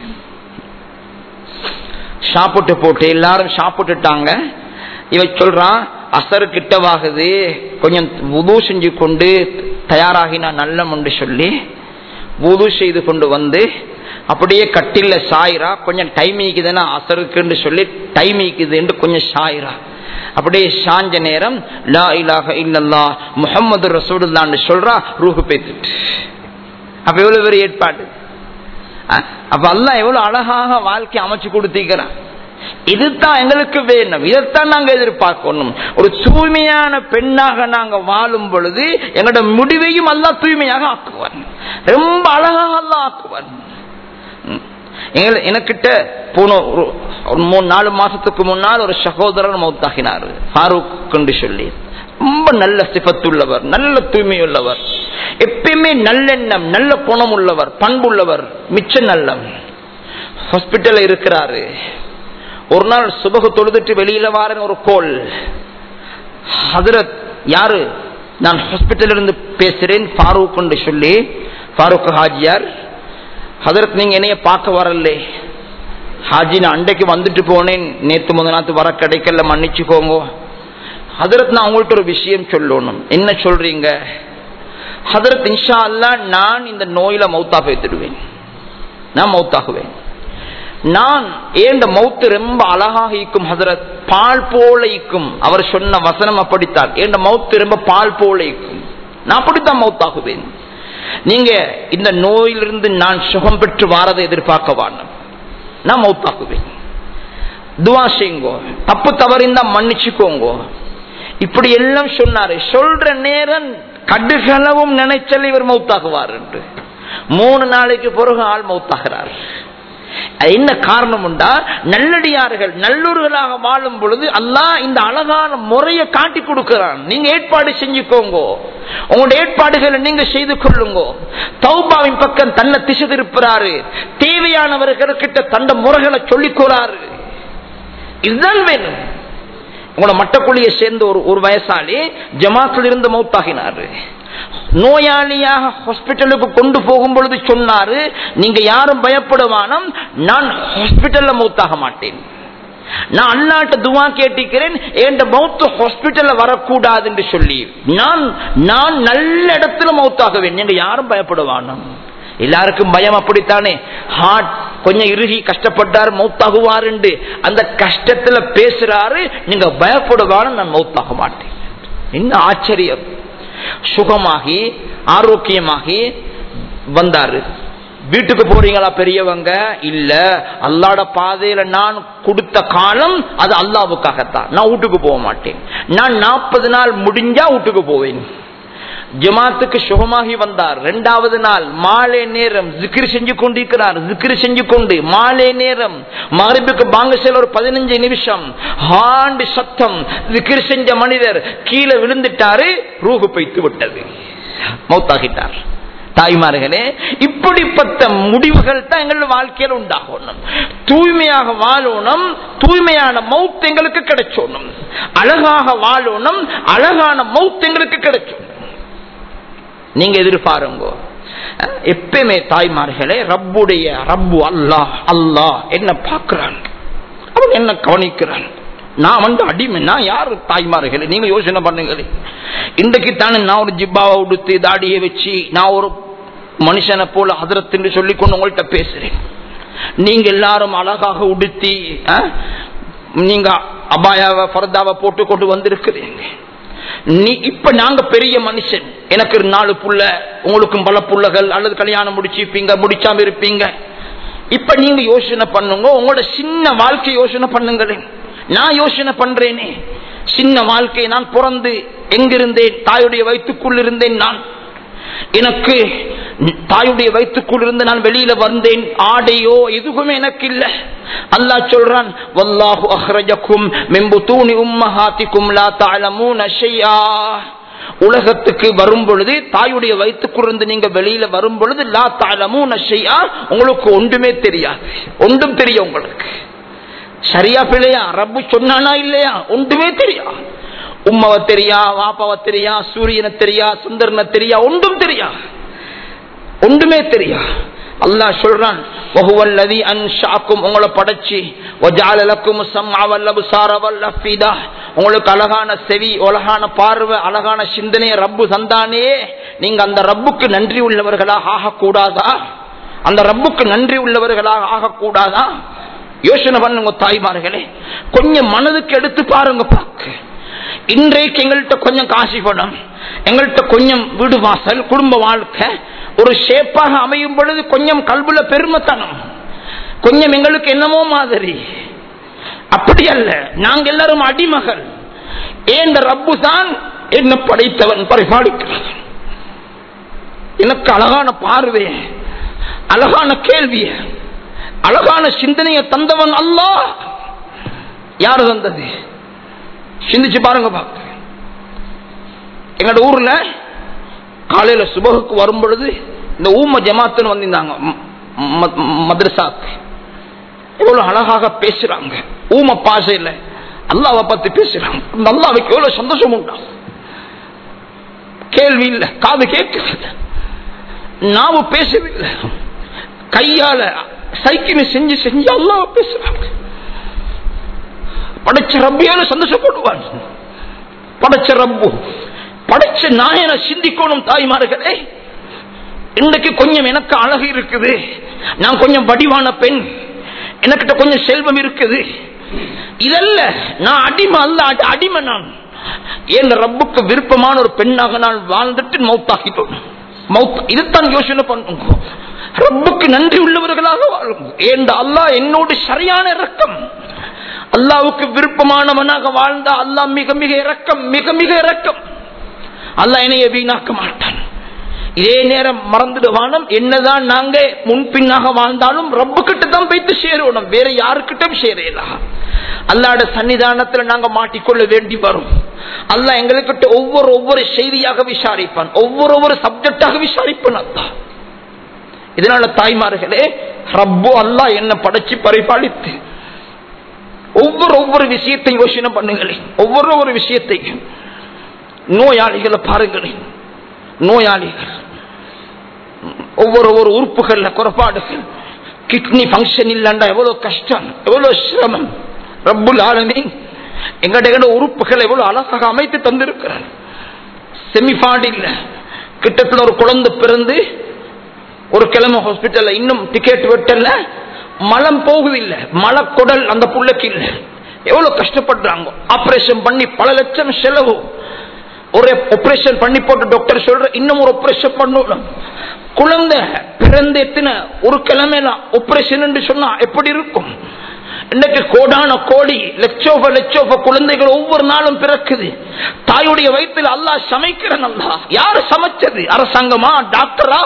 சாப்பிட்டு போட்டு எல்லாரும் சாப்பிட்டுட்டாங்க இவ சொல்றான் அசரு கிட்டவாகுது கொஞ்சம் உது செஞ்சு கொண்டு தயாராகினா நல்லம் என்று சொல்லி உது செய்து கொண்டு வந்து அப்படியே கட்டில சாயிரா கொஞ்சம் டைம் ஈக்குதுன்னா அசருக்குன்னு சொல்லி டைம் ஈக்குதுன்னு கொஞ்சம் சாயிரா அப்படியே சாஞ்ச நேரம் லா இலாக இல்லல்லா முகமது ரசூலுல்லான்னு சொல்றா ரூஹு பேத்துட்டு அப்ப எவ்வளவு பெரிய ஏற்பாடு அப்ப அல்ல எவ்வளவு அழகாக வாழ்க்கை அமைச்சு கொடுத்திருக்கிறான் இதுதான் எங்களுக்கு வேணும் இதைத்தான் நாங்க எதிர்பார்க்கணும் ஒரு தூய்மையான பெண்ணாக நாங்க வாழும் பொழுது எங்களோட முடிவையும் அல்ல தூய்மையாக ஆக்குவான் ரொம்ப அழகாக அல்ல ஆக்குவான் எனக்கிட்ட போன ஒரு மூணு நாலு மாசத்துக்கு முன்னால் ஒரு சகோதரர் மௌத்தாகினார் ஃபாரூக் என்று சொல்லி ரொம்ப நல்ல சிபத்துள்ளவர் நல்ல தூய்மையுள்ளவர் எப்பயுமே நல்லெண்ணம் நல்ல குணம் உள்ளவர் பண்புள்ளவர் மிச்ச நல்லம் ஹாஸ்பிட்டல் இருக்கிறாரு ஒரு நாள் சுபகு தொழுதுட்டு வெளியில வாரன் ஒரு கோல் ஹதரத் யாரு நான் ஹாஸ்பிட்டல் இருந்து பேசுறேன் ஃபாரூக் என்று சொல்லி ஃபாரூக் ஹாஜியார் ஹதரத் நீங்க என்னைய பார்க்க வரல ஹாஜி நான் அண்டைக்கு வந்துட்டு போனேன் நேத்து முத நாத்து வர கிடைக்கல மன்னிச்சுக்கோங்க ஹதரத் நான் உங்கள்ட்ட ஒரு விஷயம் சொல்லணும் என்ன சொல்றீங்க ஹதரத் இன்ஷா அல்லா நான் இந்த நோயில மௌத்தா பேத்துடுவேன் நான் மௌத்தாகுவேன் நான் ஏண்ட மௌத்து ரொம்ப அழகாக ஈக்கும் ஹசரத் பால் போல ஈக்கும் அவர் சொன்ன வசனம் அப்படித்தான் ஏண்ட மௌத்து ரொம்ப பால் போல ஈக்கும் நான் அப்படித்தான் மௌத்தாகுவேன் நீங்க இந்த நோயிலிருந்து நான் சுகம் பெற்று வாரதை எதிர்பார்க்க வாணும் நான் மௌத்தாக்குவேன் துவா செய்யுங்கோ தப்பு தவறிந்தா மன்னிச்சுக்கோங்கோ இப்படி எல்லாம் சொன்னாரு சொல்ற நேரம் கடுகளவும் நினைச்சல் இவர் மௌத்தாகுவார் என்று மூணு நாளைக்கு பிறகு ஆள் மௌத்தாகிறார் என்ன காரணம் உண்டா நல்லடியார்கள் நல்லூர்களாக வாழும் பொழுது அல்லாஹ் இந்த அழகான முறையை காட்டி கொடுக்கிறான் நீங்க ஏற்பாடு செஞ்சுக்கோங்க உங்களுடைய ஏற்பாடுகளை நீங்க செய்து கொள்ளுங்க தௌபாவின் பக்கம் தன்னை திசை திருப்புறாரு தேவையானவர்கிட்ட தந்த முறைகளை சொல்லிக்கோறாரு இதுதான் வேணும் உங்களோட மட்டக்குழியை சேர்ந்த ஒரு ஒரு வயசாளி ஜமாத்தில் இருந்து மௌத்தாகினாரு நோயாளியாக ஹாஸ்பிட்டலுக்கு கொண்டு போகும் பொழுது சொன்னாரு நீங்க யாரும் பயப்படுவானம் நான் ஹாஸ்பிட்டல்ல மௌத்தாக மாட்டேன் நான் அல்லாட்ட துவா கேட்டிருக்கிறேன் என் மௌத்து ஹாஸ்பிட்டல்ல வரக்கூடாது என்று சொல்லி நான் நான் நல்ல இடத்துல மௌத்தாகுவேன் நீங்க யாரும் பயப்படுவானம் எல்லாருக்கும் பயம் அப்படித்தானே ஹார்ட் கொஞ்சம் இறுகி கஷ்டப்பட்டார் மௌத்தாகுவார் அந்த கஷ்டத்துல பேசுறாரு நீங்க பயப்படுவான நான் மௌத்தாக மாட்டேன் என்ன ஆச்சரியம் சுகமாகி ஆரோக்கியமாகி வந்தாரு வீட்டுக்கு போறீங்களா பெரியவங்க இல்ல அல்லாட பாதையில நான் கொடுத்த காலம் அது அல்லாவுக்காகத்தான் நான் வீட்டுக்கு போக மாட்டேன் நான் நாற்பது நாள் முடிஞ்சா வீட்டுக்கு போவேன் ஜமாத்துக்கு சுகமாகி வந்தார் இரண்டாவது நாள் மாலை நேரம் ஜிக்கிரி செஞ்சு கொண்டிருக்கிறார் ஜிக்கிரி செஞ்சு கொண்டு மாலை நேரம் மகரிப்புக்கு பாங்க செல்ல ஒரு பதினஞ்சு நிமிஷம் ஆண்டு சத்தம் ஜிக்கிரி செஞ்ச மனிதர் கீழே விழுந்துட்டாரு ரூகு பைத்து விட்டது மௌத்தாகிட்டார் தாய்மார்களே இப்படிப்பட்ட முடிவுகள் தான் எங்கள் வாழ்க்கையில் உண்டாகணும் தூய்மையாக வாழணும் தூய்மையான மௌத் எங்களுக்கு கிடைச்சோணும் அழகாக வாழணும் அழகான மௌத் எங்களுக்கு கிடைச்சோணும் நீங்க எதிர்பாருங்க எப்பயுமே தாய்மார்களே ரப்புடைய ரப்பு அல்லாஹ் அல்லாஹ் என்ன பார்க்கிறான் அவன் என்ன கவனிக்கிறான் நான் வந்து அடிமை நான் யாரு தாய்மார்களே நீங்க யோசனை பண்ணுங்களே இன்றைக்கு தானே நான் ஒரு ஜிப்பாவை உடுத்து தாடியை வச்சு நான் ஒரு மனுஷனை போல ஹதரத் என்று சொல்லிக் கொண்டு உங்கள்கிட்ட பேசுறேன் நீங்க எல்லாரும் அழகாக உடுத்தி நீங்க அபாயாவை பரதாவை போட்டு கொண்டு வந்திருக்கிறீங்க நீ இப்ப நாங்க பெரிய மனுஷன் எனக்கு நாலு புள்ள உங்களுக்கும் பல புள்ளகள் அல்லது கல்யாணம் முடிச்சிருப்பீங்க முடிச்சாம இருப்பீங்க இப்ப நீங்க யோசனை பண்ணுங்க உங்களோட சின்ன வாழ்க்கை யோசனை பண்ணுங்களேன் நான் யோசனை பண்றேனே சின்ன வாழ்க்கை நான் பிறந்து எங்கிருந்தேன் தாயுடைய வயிற்றுக்குள் இருந்தேன் நான் எனக்கு தாயுடைய வயிற்றுக்குள் இருந்து நான் வெளியில வந்தேன் ஆடையோ எதுவுமே எனக்கு இல்ல அல்லாஹ் சொல்றான் வல்லாஹு அஹ்ரஜக்கும் மிம்பு தூணி உம்மஹாத்திக்கும் லா தஅலமூன ஷைஆ உலகத்துக்கு வரும் பொழுது தாயுடைய வயிற்றுக்குள்ளிருந்து நீங்க வெளியில வரும் பொழுது லா தஅலமூன ஷைஆ உங்களுக்கு ஒன்றுமே தெரியாது ஒன்றும் தெரியும் உங்களுக்கு சரியா பிள்ளையா ரப்பு சொன்னானா இல்லையா ஒன்றுமே தெரியா உம்மவை தெரியா வாப்பாவை தெரியா சூரியனை தெரியா சுந்தரனை தெரியா ஒன்றும் தெரியா ஒன்றுமே தெரியா அல்லாஹ் சொல்றான் வஹுவல்லதி அன்ஷாக்கும் உங்களை படைச்சி வஜாலலக்கும் சம்அவல் அப்சார வல் அஃபீதா உங்களுக்கு அழகான செவி அழகான பார்வை அழகான சிந்தனையை ரப்பு தந்தானே நீங்க அந்த ரப்புக்கு நன்றி உள்ளவர்களாக ஆகக்கூடாதா அந்த ரப்புக்கு நன்றி உள்ளவர்களாக ஆகக்கூடாதா யோசனை பண்ணுங்க தாய்மார்களே கொஞ்சம் மனதுக்கு எடுத்து பாருங்க பாக்கு இன்றைக்கு எங்கள்கிட்ட கொஞ்சம் காசி பணம் எங்கள்கிட்ட கொஞ்சம் வீடு வாசல் குடும்ப வாழ்க்கை ஒரு ஷேப்பாக அமையும் பொழுது கொஞ்சம் கல்புல பெருமைத்தனம் கொஞ்சம் எங்களுக்கு என்னமோ மாதிரி அப்படி அல்ல நாங்க எல்லாரும் அடிமகள் ஏன் ரப்பு தான் என்ன படைத்தவன் பரிபாலிக்கிறான் எனக்கு அழகான பார்வை அழகான கேள்விய அழகான சிந்தனையை தந்தவன் அல்லா யாரு தந்தது சிந்திச்சு பாருங்க பாக்க எங்கட ஊர்ல காலையில சுபகுக்கு வரும் பொழுது இந்த ஊம ஜமாத்துன்னு வந்திருந்தாங்க மദ്രസാக்கு எவ்வளவு அழகாக பேசுறாங்க ஊம பாசையில அல்லாவை பத்தி பேசுறாங்க இந்த அல்லாவுக்கு எவ்வளவு சந்தோஷம் உண்டா கேள்வி இல்லை காது கேட்கல நாம பேசவில்லை கையால சைக்கிள் செஞ்சு செஞ்சு அல்லாவ பேசுறாங்க படைச்ச ரப்பியால சந்தோஷப்படுவான் படைச்ச ரப்பு படைச்ச நாயன சிந்திக்கணும் தாய்மார்களே இன்றைக்கு கொஞ்சம் எனக்கு அழகு இருக்குது நான் கொஞ்சம் வடிவான பெண் எனக்கிட்ட கொஞ்சம் செல்வம் இருக்குது இதல்ல நான் அடிமை அல்ல அடிமை நான் என் ரப்புக்கு விருப்பமான ஒரு பெண்ணாக நான் வாழ்ந்துட்டு மௌத்தாக்கிட்டோம் மௌத் இதுதான் யோசனை பண்ணுங்க ரப்புக்கு நன்றி உள்ளவர்களாக வாழும் ஏன் அல்லாஹ் என்னோடு சரியான இறக்கம் அல்லாவுக்கு விருப்பமானவனாக வாழ்ந்தா அல்லாஹ் மிக மிக இறக்கம் மிக மிக இறக்கம் அல்லாஹ் என்னைய வீணாக்க மாட்டான் இதே நேரம் மறந்துடுவானம் என்னதான் நாங்க முன்பின்னாக வாழ்ந்தாலும் ரப்பு கிட்ட தான் போய்த்து சேரணும் வேற யாருக்கிட்டும் சேரலாம் அல்லாட சன்னிதானத்துல நாங்க மாட்டிக்கொள்ள வேண்டி வரும் அல்ல எங்களுக்கிட்ட ஒவ்வொரு ஒவ்வொரு செய்தியாக விசாரிப்பான் ஒவ்வொரு ஒவ்வொரு சப்ஜெக்டாக விசாரிப்பான் அல்லா இதனால தாய்மார்களே ரப்பு அல்லா என்ன படைச்சு பரிபாலித்து ஒவ்வொரு ஒவ்வொரு விஷயத்தை யோசனை பண்ணுங்களேன் ஒவ்வொரு ஒரு விஷயத்தையும் நோயாளிகளை பாருங்களேன் நோயாளிகள் ஒவ்வொரு ஒரு உறுப்புகள்ல குறைபாடுகள் கிட்னி பங்கன் இல்லண்டா எவ்வளவு கஷ்டம் எவ்வளவு சிரமம் ரப்புல் ஆலமி எங்கட எங்கட உறுப்புகள் எவ்வளவு அழகாக அமைத்து தந்திருக்கிறார் செமிபாடு இல்ல கிட்டத்தில் ஒரு குழந்தை பிறந்து ஒரு கிழமை ஹாஸ்பிட்டல்ல இன்னும் டிக்கெட் வெட்டல மலம் போகுதில்லை மலக்குடல் அந்த புள்ளைக்கு இல்லை எவ்வளவு கஷ்டப்படுறாங்க ஆபரேஷன் பண்ணி பல லட்சம் செலவு ஒரு ஆபரேஷன் பண்ணி போட்டு டாக்டர் சொல்ற இன்னும் ஒரு ஆபரேஷன் பண்ணணும் குழந்தை பிறந்த எத்தனை ஒரு கிழமைலாம் ஆபரேஷன் சொன்னா எப்படி இருக்கும் இன்னைக்கு கோடான கோடி லட்சோப லட்சோப குழந்தைகள் ஒவ்வொரு நாளும் பிறக்குது தாயுடைய வயிற்றில் அல்லாஹ் சமைக்கிறன் அல்லா யாரு சமைச்சது அரசாங்கமா டாக்டரா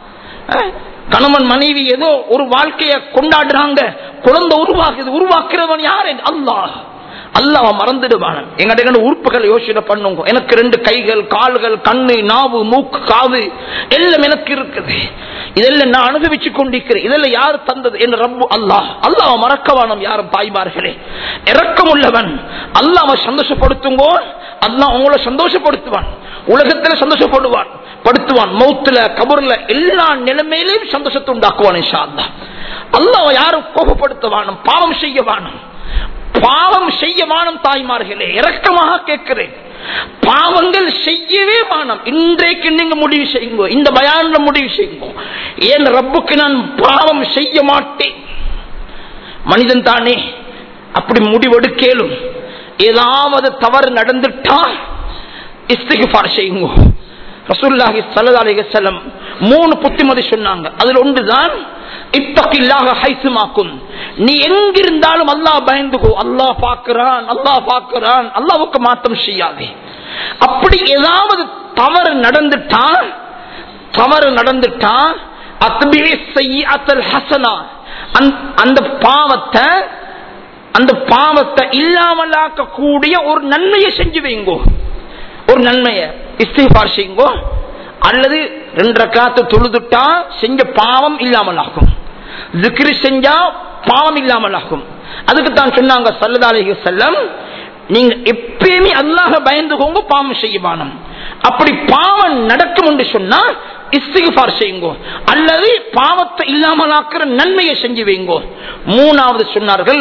கணவன் மனைவி ஏதோ ஒரு வாழ்க்கைய கொண்டாடுறாங்க குழந்தை உருவாக்குது உருவாக்குறவன் யாரு அல்லாஹ் அல்லாஹ் மறந்துடுவான் எங்கட உறுப்புகள் யோசனை பண்ணுங்க எனக்கு ரெண்டு கைகள் கால்கள் கண்ணு நாவு மூக்கு காது எல்லாம் எனக்கு இருக்குது இதெல்லாம் நான் அனுபவிச்சு கொண்டிருக்கிறேன் இதெல்லாம் யார் தந்தது என்று ரப்பு அல்லாஹ் அல்லாஹ் மறக்கவானம் யாரும் தாய்மார்களே இறக்கம் உள்ளவன் அல்லாஹ் சந்தோஷப்படுத்துங்கோ அல்லாஹ் உங்களை சந்தோஷப்படுத்துவான் உலகத்துல சந்தோஷப்படுவான் படுத்துவான் மௌத்துல கபூர்ல எல்லா நிலைமையிலையும் சந்தோஷத்தை உண்டாக்குவான் அல்லாஹ் யாரும் கோபப்படுத்துவானும் பாவம் செய்யவானும் பாவம் செய்ய வானம் தாய்மார்களே இறக்கமாக கேட்கிறேன் பாவங்கள் செய்யவே வானம் இன்றைக்கு நீங்க முடிவு செய்யுங்க இந்த பயான்ல முடிவு செய்யுங்க ஏன் ரப்புக்கு நான் பாவம் செய்ய மாட்டேன் மனிதன் தானே அப்படி முடிவெடுக்கலும் ஏதாவது தவறு நடந்துட்டா இஸ்திகுஃபார் செய்யுங்க ரசூலுல்லாஹி ஸல்லல்லாஹு அலைஹி வஸல்லம் மூணு புத்திமதி சொன்னாங்க அதுல ஒன்றுதான் இத்தகில்லாஹ ஹைசுமாக்கும் நீ எங்கிருந்தாலும் அல்லாஹ் பயந்துகோ அல்லாஹ் பார்க்கிறான் அல்லாஹ் பார்க்கிறான் அல்லாஹ்வுக்கு மாத்தம் செய்யாதே அப்படி ஏதாவது தவறு நடந்துட்டா தவறு நடந்துட்டா அத்பி செய்யாத்தல் ஹசனா அந்த பாவத்தை அந்த பாவத்தை இல்லாமலாக்க கூடிய ஒரு நன்மையை செஞ்சு வைங்கோ ஒரு நன்மையை இஸ்திஃபார் செய்யுங்கோ அல்லது ரெண்டு ரக்காத்து தொழுதுட்டா செஞ்ச பாவம் இல்லாமல் ஆகும் ஜிக்ரி செஞ்சா பாவம் இல்லாமல் ஆகும் அதுக்கு தான் சொன்னாங்க சல்லதாலேஹி செல்லம் நீங்க எப்பயுமே அல்லாஹ பயந்துக்கோங்க பாவம் செய்யவானம் அப்படி பாவம் நடக்கும் என்று சொன்னா இஸ்திகுபார் செய்யுங்கோ அல்லது பாவத்தை இல்லாமல் ஆக்கிற நன்மையை செஞ்சு வைங்கோ மூணாவது சொன்னார்கள்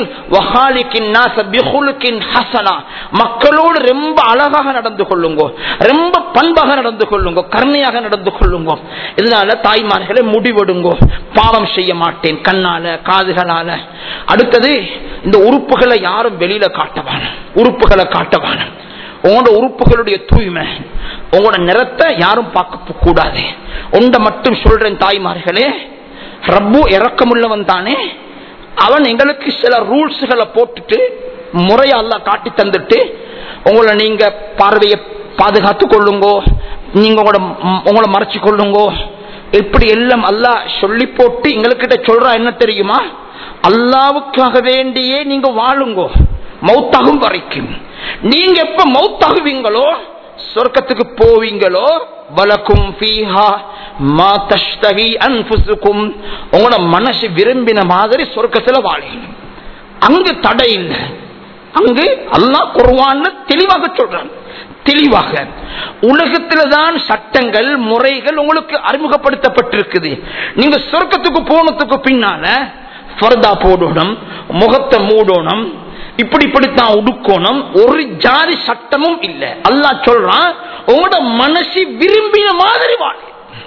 மக்களோடு ரொம்ப அழகாக நடந்து கொள்ளுங்கோ ரொம்ப பண்பாக நடந்து கொள்ளுங்கோ கருணையாக நடந்து கொள்ளுங்கோ இதனால தாய்மார்களை முடிவெடுங்கோ பாவம் செய்ய மாட்டேன் கண்ணால காதுகளால அடுத்தது இந்த உறுப்புகளை யாரும் வெளியில காட்டவான உறுப்புகளை காட்டவான உங்களோட உறுப்புகளுடைய தூய்மை உங்களோட நிறத்தை யாரும் பார்க்க கூடாது ஒன்றை மட்டும் சொல்றேன் தாய்மார்களே ரப்பு இறக்கமுள்ளவன் தானே அவன் எங்களுக்கு சில ரூல்ஸ்களை போட்டுட்டு முறையா அல்ல காட்டி தந்துட்டு உங்களை நீங்க பார்வையை பாதுகாத்து கொள்ளுங்கோ நீங்க உங்களோட உங்களை மறைச்சு கொள்ளுங்கோ இப்படி எல்லாம் அல்லா சொல்லி போட்டு எங்களுக்கிட்ட சொல்றா என்ன தெரியுமா அல்லாவுக்காக வேண்டியே நீங்க வாழுங்கோ மௌத்தாகும் வரைக்கும் நீங்க எப்ப மௌத்தாகுவீங்களோ சொர்க்கத்துக்கு போவீங்களோ வலக்கும் ஃபீஹா மா தஷ்தகி அன்புசுக்கும் உங்களோட மனசு விரும்பின மாதிரி சொர்க்கத்துல வாழணும் அங்கு தடை இல்லை அங்கு அல்லாஹ் குர்வான்னு தெளிவாக சொல்றான் தெளிவாக உலகத்துல தான் சட்டங்கள் முறைகள் உங்களுக்கு அறிமுகப்படுத்தப்பட்டிருக்குது நீங்க சொர்க்கத்துக்கு போனதுக்கு பின்னால ஃபர்தா போடணும் முகத்தை மூடணும் இப்படி இப்படித்தான் உடுக்கணும் ஒரு ஜாதி சட்டமும் இல்லை அல்லா சொல்றான் உங்களோட மனசு விரும்பின மாதிரி வாழ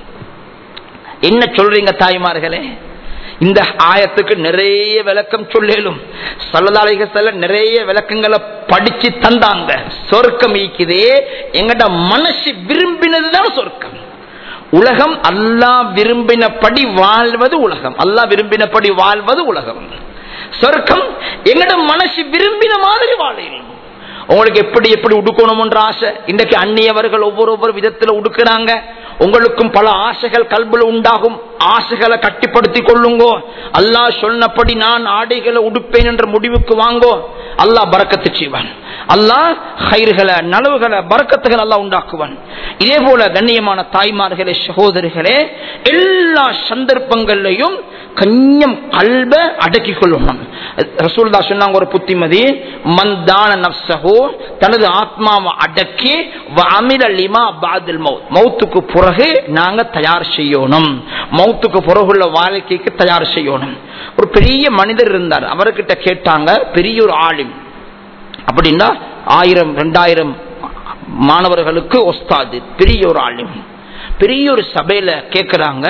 என்ன சொல்றீங்க தாய்மார்களே இந்த ஆயத்துக்கு நிறைய விளக்கம் சொல்லலும் சல்லதாளிக செல்ல நிறைய விளக்கங்களை படிச்சு தந்தாங்க சொர்க்கம் ஈக்குதே எங்கட மனசு விரும்பினதுதான் சொர்க்கம் உலகம் அல்லா விரும்பினபடி வாழ்வது உலகம் அல்லா விரும்பினபடி வாழ்வது உலகம் சொர்க்கம் எங்கட மனசு விரும்பின மாதிரி வாழையும் உங்களுக்கு எப்படி எப்படி உடுக்கணும்ன்ற ஆசை இன்றைக்கு அந்நியவர்கள் ஒவ்வொரு ஒவ்வொரு விதத்துல உடுக்கிறாங்க உங்களுக்கும் பல ஆசைகள் கல்புல உண்டாகும் ஆசைகளை கட்டிப்படுத்திக் கொள்ளுங்கோ அல்லாஹ் சொன்னபடி நான் ஆடைகளை உடுப்பேன் என்ற முடிவுக்கு வாங்கோ அல்லாஹ் பறக்கத்து செய்வான் அல்லாஹ் கயிறுகளை நலவுகளை பறக்கத்துகள் எல்லாம் உண்டாக்குவான் இதே போல கண்ணியமான தாய்மார்களே சகோதரிகளே எல்லா சந்தர்ப்பங்கள்லையும் கொஞ்சம் கல்வ அடக்கி கொள்ளணும் ரசூல்தா சொன்னாங்க ஒரு புத்திமதி மந்தான நப்சகோ தனது ஆத்மாவை அடக்கி அமில லிமா பாதில் மவுத் மவுத்துக்கு பிறகு நாங்க தயார் செய்யணும் மவுத்துக்கு பிறகுள்ள வாழ்க்கைக்கு தயார் செய்யணும் ஒரு பெரிய மனிதர் இருந்தார் அவர்கிட்ட கேட்டாங்க பெரிய ஒரு ஆளும் அப்படின்னா ஆயிரம் ரெண்டாயிரம் மாணவர்களுக்கு ஒஸ்தாது பெரிய ஒரு ஆளும் பெரிய ஒரு சபையில கேட்கிறாங்க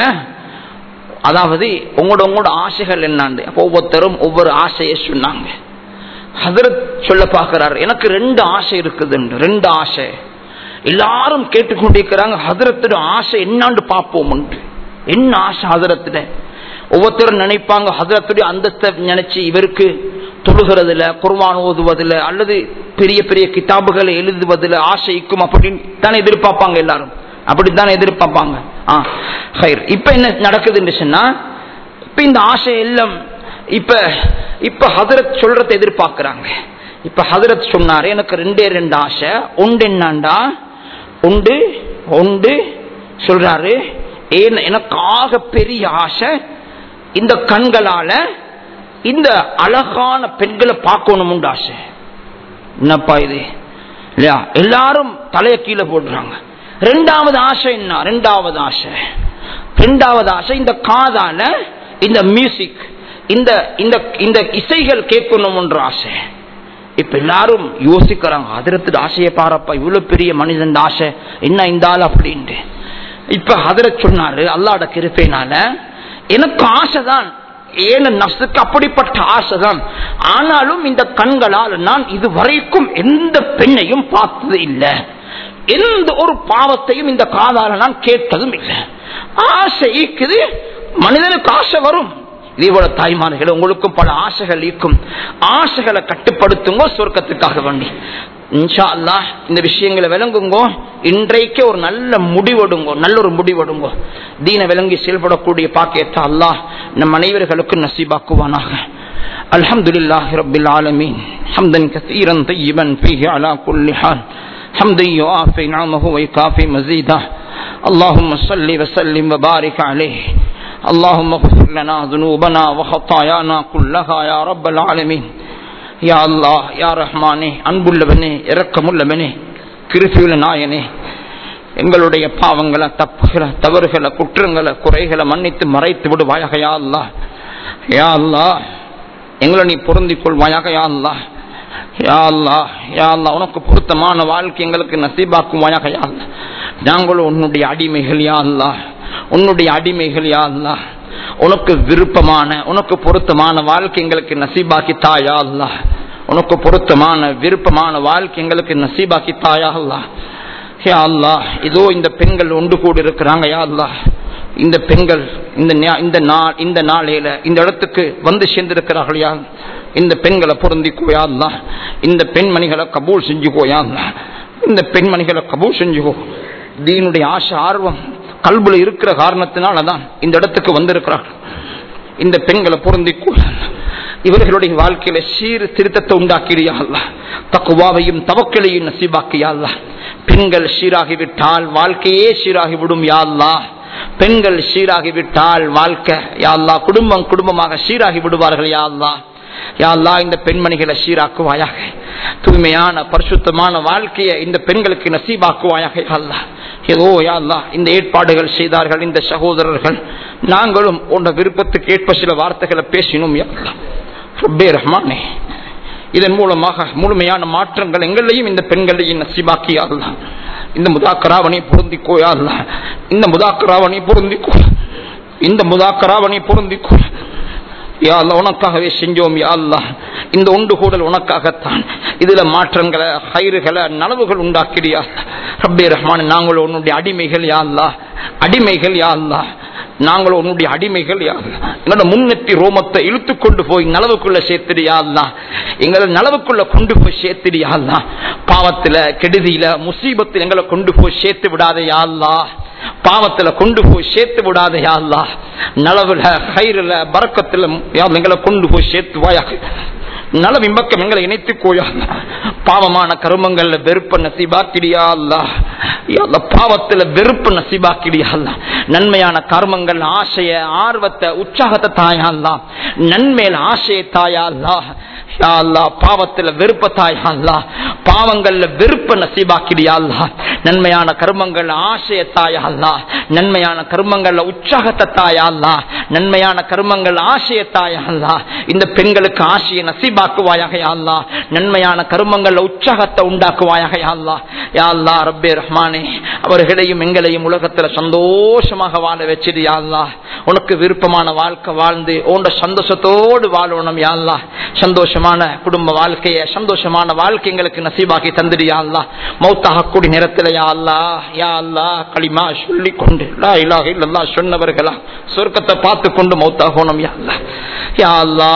அதாவது உங்களோட உங்களோட ஆசைகள் என்னாண்டு ஒவ்வொருத்தரும் ஒவ்வொரு ஆசையை சொன்னாங்க ஹதரத் சொல்ல பார்க்கிறார் எனக்கு ரெண்டு ஆசை இருக்குது ரெண்டு ஆசை எல்லாரும் கேட்டுக்கொண்டிருக்கிறாங்க ஹதரத்தோட ஆசை என்னாண்டு பார்ப்போம் என்ன ஆசை ஹதரத்துல ஒவ்வொருத்தரும் நினைப்பாங்க ஹதரத்துடைய அந்தஸ்தை நினைச்சு இவருக்கு தொழுகிறதுல குர்வான் ஓதுவதில் அல்லது பெரிய பெரிய கிதாபுகளை எழுதுவதில் ஆசைக்கும் அப்படின்னு தானே எதிர்பார்ப்பாங்க எல்லாரும் அப்படித்தான் எதிர்பார்ப்பாங்க இப்ப என்ன நடக்குதுன்னு சொன்னா இப்ப இந்த ஆசை எல்லாம் இப்ப இப்ப ஹதரத் சொல்றத எதிர்பார்க்கிறாங்க இப்ப ஹதரத் சொன்னாரு எனக்கு ரெண்டே ரெண்டு ஆசை உண்டு என்னாண்டா உண்டு உண்டு சொல்றாரு ஏன் எனக்கு ஆக பெரிய ஆசை இந்த கண்களால இந்த அழகான பெண்களை பார்க்கணும் ஆசை என்னப்பா இது இல்லையா எல்லாரும் தலைய கீழே போடுறாங்க ரெண்டாவது ஆசை என்ன ரெண்டாவது ஆசை ரெண்டாவது ஆசை இந்த காதால இந்த மியூசிக் இந்த இந்த இந்த இசைகள் கேட்கணும்ன்ற ஆசை இப்ப எல்லாரும் யோசிக்கிறாங்க அதிரத்து ஆசையை பாரப்பா இவ்வளவு பெரிய மனிதன் ஆசை என்ன இந்த ஆள் அப்படின்ட்டு இப்ப ஹதரத் சொன்னாரு அல்லாட கிருப்பைனால எனக்கு ஆசைதான் ஏன நப்சுக்கு அப்படிப்பட்ட ஆசைதான் ஆனாலும் இந்த கண்களால் நான் இது வரைக்கும் எந்த பெண்ணையும் பார்த்தது இல்லை எந்த ஒரு பாவத்தையும் இந்த காதால நான் கேட்டதும் இல்லை ஆசை ஈக்குது மனிதனுக்கு ஆசை வரும் இதே போல தாய்மார்கள் உங்களுக்கும் பல ஆசைகள் ஈக்கும் ஆசைகளை கட்டுப்படுத்துங்க சொர்க்கத்துக்காக வேண்டி இன்ஷா அல்லாஹ் இந்த விஷயங்களை விளங்குங்கோ இன்றைக்கே ஒரு நல்ல முடிவெடுங்கோ நல்ல ஒரு முடிவெடுங்கோ தீன விளங்கி செயல்படக்கூடிய பாக்கியத்தை அல்லாஹ் நம் அனைவர்களுக்கும் நசீபாக்குவானாக الحمد لله رب العالمين حمدا كثيرا طيبا فيه على كل حال حمدا يوافي نعمه ويكافي مزيدا اللهم صل وسلم وبارك عليه اللهم اغفر لنا ذنوبنا وخطايانا كلها يا رب العالمين யா அல்லாஹ் யா ரஹ்மானே அன்புள்ளவனே இரக்கமுள்ளவனே கிருபியுள்ள நாயனே எங்களுடைய பாவங்களை தப்புகளை தவறுகளை குற்றங்களை குறைகளை மன்னித்து மறைத்து விடுவாயாக யா அல்லாஹ் யா அல்லாஹ் எங்களை நீ பொருந்திக் கொள்வாயாக யா அல்லாஹ் யா அல்லாஹ் யா அல்லாஹ் உனக்கு பொருத்தமான வாழ்க்கை எங்களுக்கு நசீபாக்குவாயாக யா அல்லாஹ் நாங்களும் உன்னுடைய அடிமைகள் யா அல்லாஹ் உன்னுடைய அடிமைகள் யா அல்லாஹ் உனக்கு விருப்பமான உனக்கு பொருத்தமான வாழ்க்கை எங்களுக்கு நசீபாக்கி தாயா அல்லா உனக்கு பொருத்தமான விருப்பமான வாழ்க்கை எங்களுக்கு நசீபாக்கி தாயா அல்லா யா அல்லா இதோ இந்த பெண்கள் ஒன்று கூடி இருக்கிறாங்க யா அல்லா இந்த பெண்கள் இந்த ஞா- இந்த நாள் இந்த நாளையில இந்த இடத்துக்கு வந்து சேர்ந்திருக்கிறார்கள் யா இந்த பெண்களை பொருந்திக்கோயா அல்லா இந்த பெண்மணிகளை கபூல் செஞ்சுக்கோயா அல்லா இந்த பெண்மணிகளை கபூல் செஞ்சுக்கோ தீனுடைய ஆசை ஆர்வம் கல்புல இருக்கிற காரணத்தினால தான் இந்த இடத்துக்கு வந்திருக்கிறார்கள் இந்த பெண்களை பொருந்திக்கோ இவர்களுடைய வாழ்க்கையில சீர் திருத்தத்தை உண்டாக்கிறியா அல்ல தக்குவாவையும் தவக்கலையும் நசீபாக்கியா அல்ல பெண்கள் சீராகிவிட்டால் வாழ்க்கையே சீராகிவிடும் யா அல்லாஹ் பெண்கள் சீராகிவிட்டால் வாழ்க்கை யா அல்லாஹ் குடும்பம் குடும்பமாக சீராகி விடுவார்கள் யா அல்லாஹ் யா அல்லாஹ் இந்த பெண்மணிகளை சீராக்குவாயாக தூய்மையான பரிசுத்தமான வாழ்க்கையை இந்த பெண்களுக்கு நசீபாக்குவாயாக யா அல்லாஹ் ஏதோ யா அல்லாஹ் இந்த ஏற்பாடுகள் செய்தார்கள் இந்த சகோதரர்கள் நாங்களும் உன்ன விருப்பத்துக்கு ஏற்ப சில வார்த்தைகளை பேசினோம் யா அல்லாஹ் ரப்பே ரஹ்மானே இதன் மூலமாக முழுமையான மாற்றங்கள் எங்களையும் இந்த பெண்களையும் நசீபாக்கியா அல்லாஹ் இந்த முதாக்கராவனை பொருந்திக்கோயா அல்லாஹ் இந்த முதாக்கராவனை பொருந்திக்கோ இந்த முதாக்கராவனை பொருந்திக்கோ யா அல்லாஹ் உனக்காகவே செஞ்சோம் யா அல்லாஹ் இந்த ஒன்று கூடல் உனக்காகத்தான் இதுல மாற்றங்களை கயிறுகளை நனவுகள் உண்டாக்கிறியா ரப்பே ரஹ்மான் நாங்கள் உன்னுடைய அடிமைகள் யா அல்லாஹ் அடிமைகள் யா அல்லாஹ் நாங்கள் உன்னுடைய அடிமைகள் யா அல்லாஹ் எங்களோட முன்னெத்தி ரோமத்தை இழுத்து கொண்டு போய் நலவுக்குள்ள சேர்த்துடியா அல்லாஹ் எங்களை நலவுக்குள்ள கொண்டு போய் சேர்த்துடியா அல்லாஹ் பாவத்துல கெடுதியில முசீபத்தில் எங்களை கொண்டு போய் சேர்த்து விடாதே யா அல்லாஹ் பாவத்துல கொண்டு போய் சேர்த்து விடாதே யா அல்லாஹ் நலவுல கயிறுல பறக்கத்துல யா அல்லாஹ் எங்களை கொண்டு போய் சேர்த்து வாயாக நல விம்பக்கம் எங்களை இணைத்து கோயா பாவமான கருமங்கள்ல வெறுப்ப நசீபாக்கிடியா அல்லா யா அல்லாஹ் பாவத்துல வெறுப்பு நசீபாக்கிடியா அல்லா நன்மையான கர்மங்கள் ஆசைய ஆர்வத்தை உற்சாகத்தை தாயா அல்லா நன்மையில ஆசையை தாயா அல்லா யா அல்லாஹ் பாவத்துல வெறுப்ப தாயா அல்லா பாவங்கள்ல வெறுப்ப நசீபாக்கிடியா அல்லா நன்மையான கர்மங்கள் ஆசைய தாயா அல்லா நன்மையான கர்மங்கள்ல உற்சாகத்தை தாயா அல்லா நன்மையான கர்மங்கள் ஆசைய தாயா அல்லா இந்த பெண்களுக்கு ஆசையை நசீபாக்குவாயாக யா அல்லா நன்மையான கர்மங்கள்ல உற்சாகத்தை உண்டாக்குவாயாக யா அல்லா யா அல்லா ரப்பே ரஹ்மானே அவர்களையும் எங்களையும் உலகத்துல சந்தோஷமாக வாழ வச்சிடு யா அல்லா உனக்கு விருப்பமான வாழ்க்கை வாழ்ந்து உன்னோட சந்தோஷத்தோடு வாழணும் யா அல்லா சந்தோஷமான குடும்ப வாழ்க்கைய சந்தோஷமான வாழ்க்கை எங்களுக்கு நசீபாக்கி தந்துடு யா அல்லா மௌத்தாக கூடிய நேரத்தில் யா அல்லா யா அல்லா களிமா சொல்லி கொண்டு லா இலாஹ இல்லல்லாஹ் சொன்னவர்களா சொர்க்கத்தை பார்த்து கொண்டு மௌத்தாகணும் யா அல்லா யா அல்லா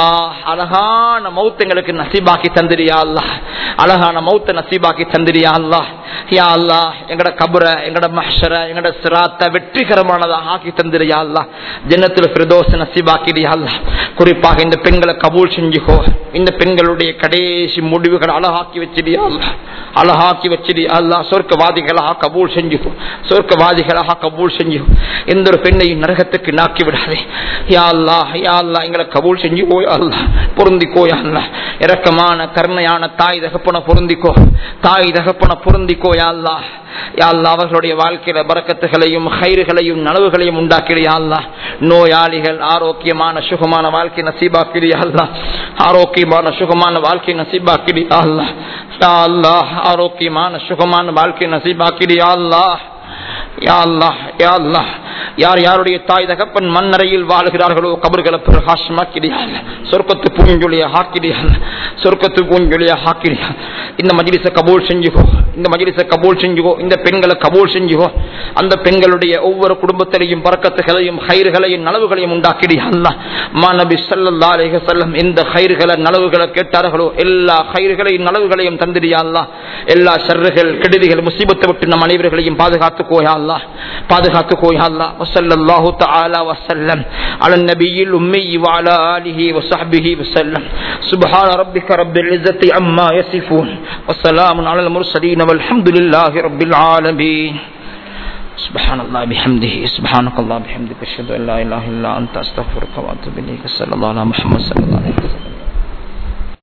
அழகான மௌத் எங்களுக்கு நசீபாக்கி தந்துடு யா அல்லா அழகான மௌத்த நசீபாக்கி தந்துடு யா அல்லா யா அல்லா எங்கட கபுர எங்கட மஹ்ஷர எங்கட சிராத்த வெற்றிகரமானதாக ஆக்கி தந்துடு யா அல்லா ஜன்னத்துல பிரதோஷ நசீபாக்கிடு யா அல்லா குறிப்பாக இந்த பெண்களை கபூல் செஞ்சுக்கோ இந்த பெண்களுடைய கடைசி முடிவுகளை அழகாக்கி வச்சிடியா அல்லா அழகாக்கி வச்சிடியா அல்லா சொர்க்கவாதிகளாக கபூல் செஞ்சுக்கோ சொர்க்கவாதிகளாக கபூல் செஞ்சு எந்த ஒரு பெண்ணையும் நரகத்துக்கு நாக்கி விடாதே யா அல்லா யா அல்லா எங்களை கபூல் செஞ்சு போய் அல்லா பொருந்திக்கோ யா அல்லா இரக்கமான கருணையான தாய் தகப்பன பொருந்திக்கோ தாய் தகப்பன பொருந்திக்கோ யா அல்லா யா அல்லா அவர்களுடைய வாழ்க்கையில பறக்கத்துகளையும் கயிறுகளையும் நனவுகளையும் உண்டாக்கிறியா அல்லா நோயாளிகள் ஆரோக்கியமான சுகமான வாழ்க்கை நசீபாக்கிறியா அல்லா ஆரோக்கியமான சுகமான வாழ்க்கை நசீபாக்கிறியா அல்லா யா அல்லா ஆரோக்கியமான சுகமான வாழ்க்கை நசீபாக்கிறியா அல்லா யா அல்லாஹ் யா அல்லாஹ் யார் யாருடைய தாய் தகப்பன் மண்ணறையில் வாழ்கிறார்களோ கபர்களை பிரகாசமாக்கிறியால் சொர்க்கத்து பூஞ்சொலிய ஹாக்கிறியால் சொர்க்கத்து பூஞ்சொலிய ஹாக்கிறியா இந்த மஜ்லிஸ கபூல் செஞ்சுக்கோ இந்த மஜ்லிஸை கபூல் செஞ்சுக்கோ இந்த பெண்களை கபூல் செஞ்சுக்கோ அந்த பெண்களுடைய ஒவ்வொரு குடும்பத்திலையும் பறக்கத்துகளையும் ஹைர்களையும் நலவுகளையும் உண்டாக்கிடி அல்லாஹ் மாநபி ஸல்லல்லாஹு அலைஹி வஸல்லம் எந்த ஹைர்களை நலவுகளை கேட்டார்களோ எல்லா ஹைர்களையும் நலவுகளையும் தந்திரியா அல்லாஹ் எல்லா ஷர்றுகள் கெடுதிகள் முசீபத்தை விட்டு நம் அனைவர்களையும் பாதுகாத்து கோயா அல்லாஹ் பாதுகாத்து கோயா அல்லாஹ் வஸல்லல்லாஹு தஆலா வஸல்லம் அலா நபியில் உம்மி வஅலா ஆலிஹி வஸஹ்பிஹி வஸல்லம் சுப்ஹான ரப்பிக ரப்பில் இஸ்ஸத்தி அம்மா யசிஃபூன் வஸ்ஸலாமு அலல் முர்சலீன் வல்ஹம்துலில்லாஹி ரப்பில் ஆலமீன் سبحان الله بحمده سبحانك الله بحمدك اشهد ان لا اله الا انت استغفرك واتوب اليك صلى الله على محمد صلى الله عليه وسلم